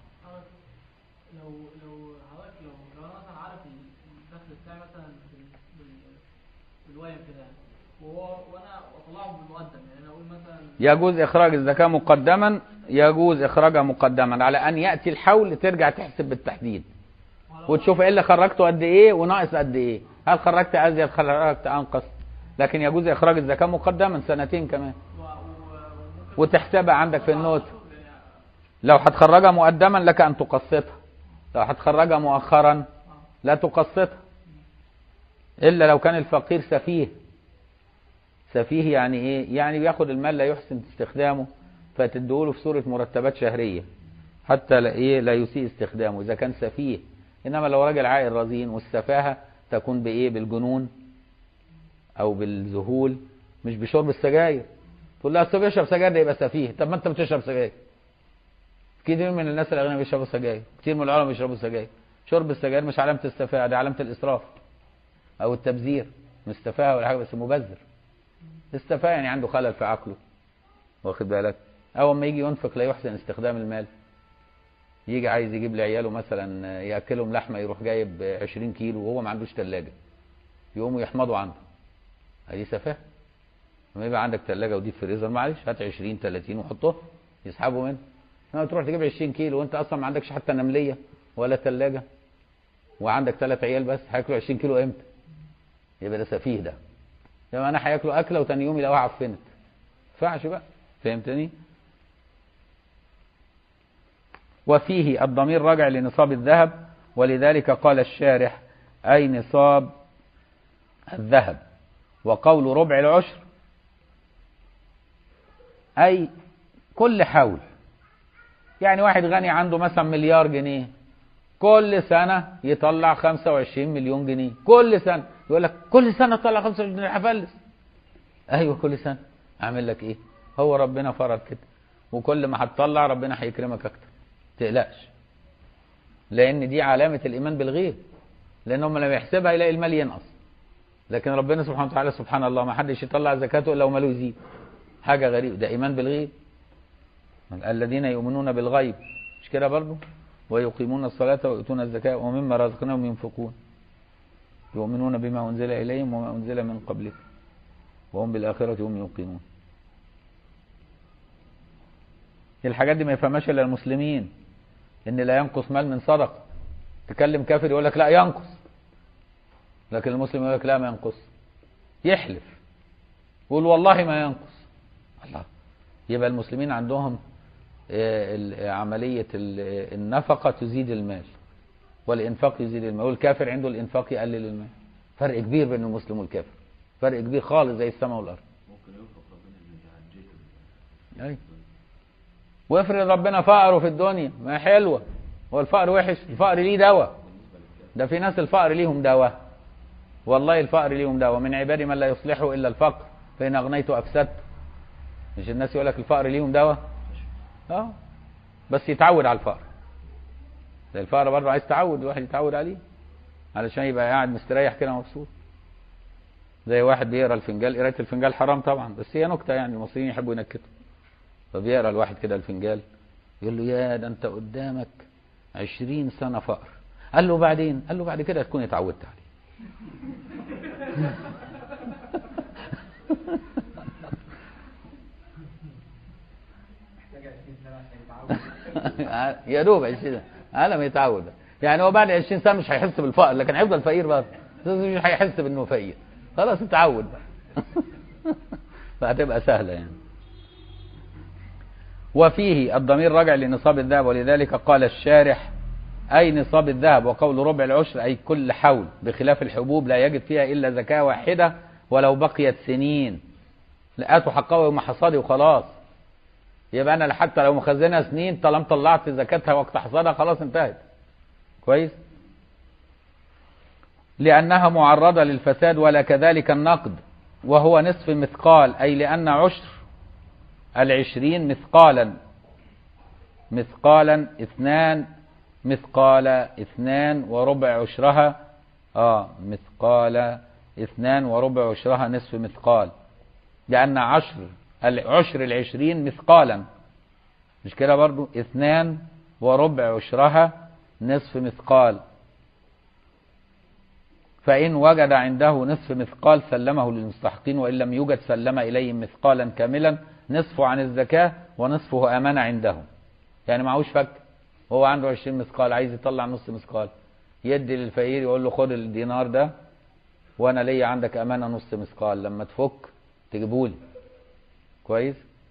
لو لو حضرتك لو لو انا مثلا عارف الدخل بتاعي مثلا بال- بال- بالوايم كده يعني وهو وانا اطلعه بالمقدم يعني انا اقول مثلا يجوز إخراج الزكاة مقدما يجوز إخراجها مقدما على أن يأتي الحول ترجع تحسب بالتحديد وتشوف إيه اللي خرجته قد إيه وناقص قد إيه هل خرجت أزيد خرجت أنقص لكن يجوز إخراج الزكاة مقدما سنتين كمان و- و- وممكن وتحسبها عندك في النوت أشوف يعني لو هتخرجها مقدما لك أن تقسطها لو هتخرجها مؤخرا لا تقسطها إلا لو كان الفقير سفيه سفيه يعني إيه؟ يعني بياخد المال لا يحسن استخدامه فتديهوله في صورة مرتبات شهرية حتى لا إيه لا يسيء استخدامه إذا كان سفيه إنما لو راجل عاقل رزين والسفاهة تكون بإيه بالجنون أو بالذهول مش بشرب السجاير تقول له أصل بيشرب سجاير ده يبقى سفيه طب ما أنت بتشرب سجاير كتير من الناس الأغنياء بيشربوا سجاير كتير من العلماء بيشربوا سجاير شرب السجاير مش علامة السفاهة ده علامة الإسراف أو التبذير مش سفاهة ولا حاجة بس مبذر السفاهة يعني عنده خلل في عقله واخد بالك أول ما يجي ينفق لا يحسن استخدام المال يجي عايز يجيب لعياله مثلا ياكلهم لحمه يروح جايب 20 كيلو وهو ما عندوش ثلاجه يقوموا يحمضوا عنده هذه سفاهه لما يبقى عندك ثلاجه وديب فريزر معلش هات 20 30 وحطهم يسحبوا منه انما تروح تجيب 20 كيلو وانت اصلا ما عندكش حتى نمليه ولا ثلاجه وعندك ثلاث عيال بس هياكلوا 20 كيلو امتى؟ يبقى ده سفيه ده لما انا هياكلوا اكله وتاني يوم يلاقوها عفنت ما ينفعش بقى فهمتني؟ وفيه الضمير راجع لنصاب الذهب ولذلك قال الشارح أي نصاب الذهب وقول ربع العشر أي كل حول يعني واحد غني عنده مثلا مليار جنيه كل سنة يطلع 25 مليون جنيه كل سنة يقول لك كل سنة تطلع 25 جنيه هفلس أيوة كل سنة أعمل لك إيه هو ربنا فرض كده وكل ما هتطلع ربنا هيكرمك أكتر تقلقش لان دي علامه الايمان بالغيب لان هم لما يحسبها يلاقي المال ينقص لكن ربنا سبحانه وتعالى سبحان الله ما حدش يطلع زكاته الا وماله يزيد حاجه غريبه ده ايمان بالغيب الذين يؤمنون بالغيب مش كده برضه ويقيمون الصلاة ويؤتون الزكاة ومما رزقناهم ينفقون يؤمنون بما أنزل إليهم وما أنزل من قبلهم وهم بالآخرة هم يوقنون الحاجات دي ما يفهمهاش الا المسلمين ان لا ينقص مال من صدقه تكلم كافر يقول لك لا ينقص لكن المسلم يقول لك لا ما ينقص يحلف يقول والله ما ينقص الله يبقى المسلمين عندهم آه، ال- عملية ال- النفقة تزيد المال والإنفاق يزيد المال والكافر عنده الإنفاق يقلل المال فرق كبير بين المسلم والكافر فرق كبير خالص زي السماء والأرض أي. وافرض ربنا فقره في الدنيا ما حلوة هو الفقر وحش الفقر ليه دواء ده في ناس الفقر ليهم دواء والله الفقر ليهم دواء من عبادي من لا يصلحه إلا الفقر فإن أغنيت أفسدت مش الناس يقول لك الفقر ليهم دواء اه بس يتعود على الفقر ده الفقر برضه عايز تعود الواحد يتعود عليه علشان يبقى قاعد مستريح كده مبسوط زي واحد بيقرا الفنجال قرايه الفنجال حرام طبعا بس هي نكته يعني المصريين يحبوا ينكتوا فبيقرا الواحد كده الفنجال يقول له يا ده انت قدامك عشرين سنه فقر قال له بعدين قال له بعد كده تكون اتعودت عليه محتاج 20 سنه عشان يتعود يا دوب 20 على ما يتعود يعني هو بعد 20 سنه مش هيحس بالفقر لكن هيفضل فقير برضه مش هيحس بانه فقير خلاص اتعود بقى فهتبقى سهله يعني وفيه الضمير راجع لنصاب الذهب ولذلك قال الشارح أي نصاب الذهب وقول ربع العشر أي كل حول بخلاف الحبوب لا يجد فيها إلا زكاة واحدة ولو بقيت سنين لقاته حقه يوم حصادي وخلاص يبقى أنا حتى لو مخزنها سنين طالما طلعت زكاتها وقت حصادها خلاص انتهت كويس لأنها معرضة للفساد ولا كذلك النقد وهو نصف مثقال أي لأن عشر العشرين مثقالا مثقالا اثنان مثقال اثنان وربع عشرها اه مثقال اثنان وربع عشرها نصف مثقال لأن عشر العشر العشرين مثقالا مش كده برضو اثنان وربع عشرها نصف مثقال فإن وجد عنده نصف مثقال سلمه للمستحقين وإن لم يوجد سلم إليهم مثقالا كاملا نصفه عن الزكاة ونصفه أمانة عندهم يعني معهوش فك هو عنده 20 مثقال عايز يطلع نص مثقال يدي للفقير يقول له خد الدينار ده وانا ليا عندك امانه نص مثقال لما تفك تجيبولي كويس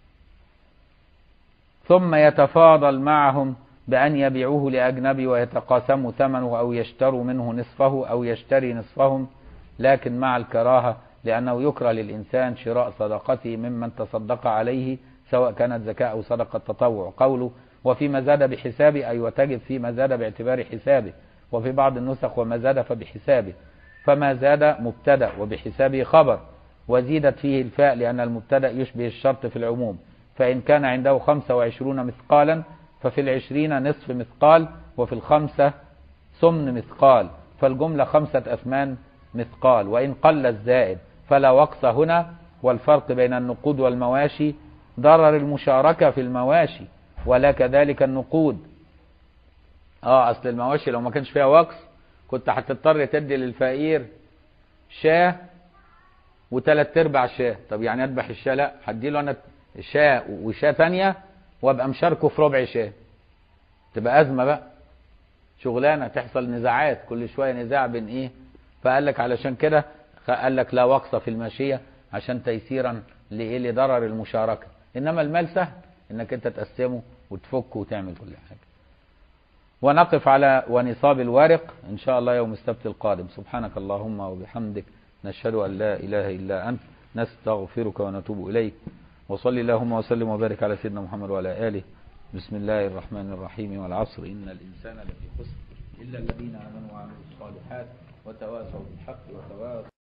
ثم يتفاضل معهم بأن يبيعوه لأجنبي ويتقاسموا ثمنه أو يشتروا منه نصفه أو يشتري نصفهم لكن مع الكراهة لأنه يكره للإنسان شراء صدقته ممن تصدق عليه سواء كانت زكاة أو صدقة تطوع قوله وفيما زاد بحسابه أي وتجب فيما زاد باعتبار حسابه وفي بعض النسخ وما زاد فبحسابه فما زاد مبتدأ وبحسابه خبر وزيدت فيه الفاء لأن المبتدأ يشبه الشرط في العموم فإن كان عنده خمسة وعشرون مثقالا ففي العشرين نصف مثقال وفي الخمسة سمن مثقال فالجملة خمسة أثمان مثقال وإن قل الزائد فلا وقص هنا والفرق بين النقود والمواشي ضرر المشاركة في المواشي ولا كذلك النقود اه اصل المواشي لو ما كانش فيها وقص كنت هتضطر تدي للفقير شاه وثلاث ارباع شاه طب يعني اذبح الشاه لا هدي له انا شاه وشاه ثانيه وابقى مشاركه في ربع شاه تبقى ازمه بقى شغلانه تحصل نزاعات كل شويه نزاع بين ايه فقال لك علشان كده قال لك لا وقص في الماشيه عشان تيسيرا لايه لضرر المشاركه انما المال سهل انك انت تقسمه وتفكه وتعمل كل حاجه ونقف على ونصاب الورق ان شاء الله يوم السبت القادم سبحانك اللهم وبحمدك نشهد ان لا اله الا انت نستغفرك ونتوب اليك وصلي اللهم وسلم وبارك على سيدنا محمد وعلى اله بسم الله الرحمن الرحيم والعصر ان الانسان لفي خسر الا الذين امنوا وعملوا الصالحات وتواصوا بالحق وتواصوا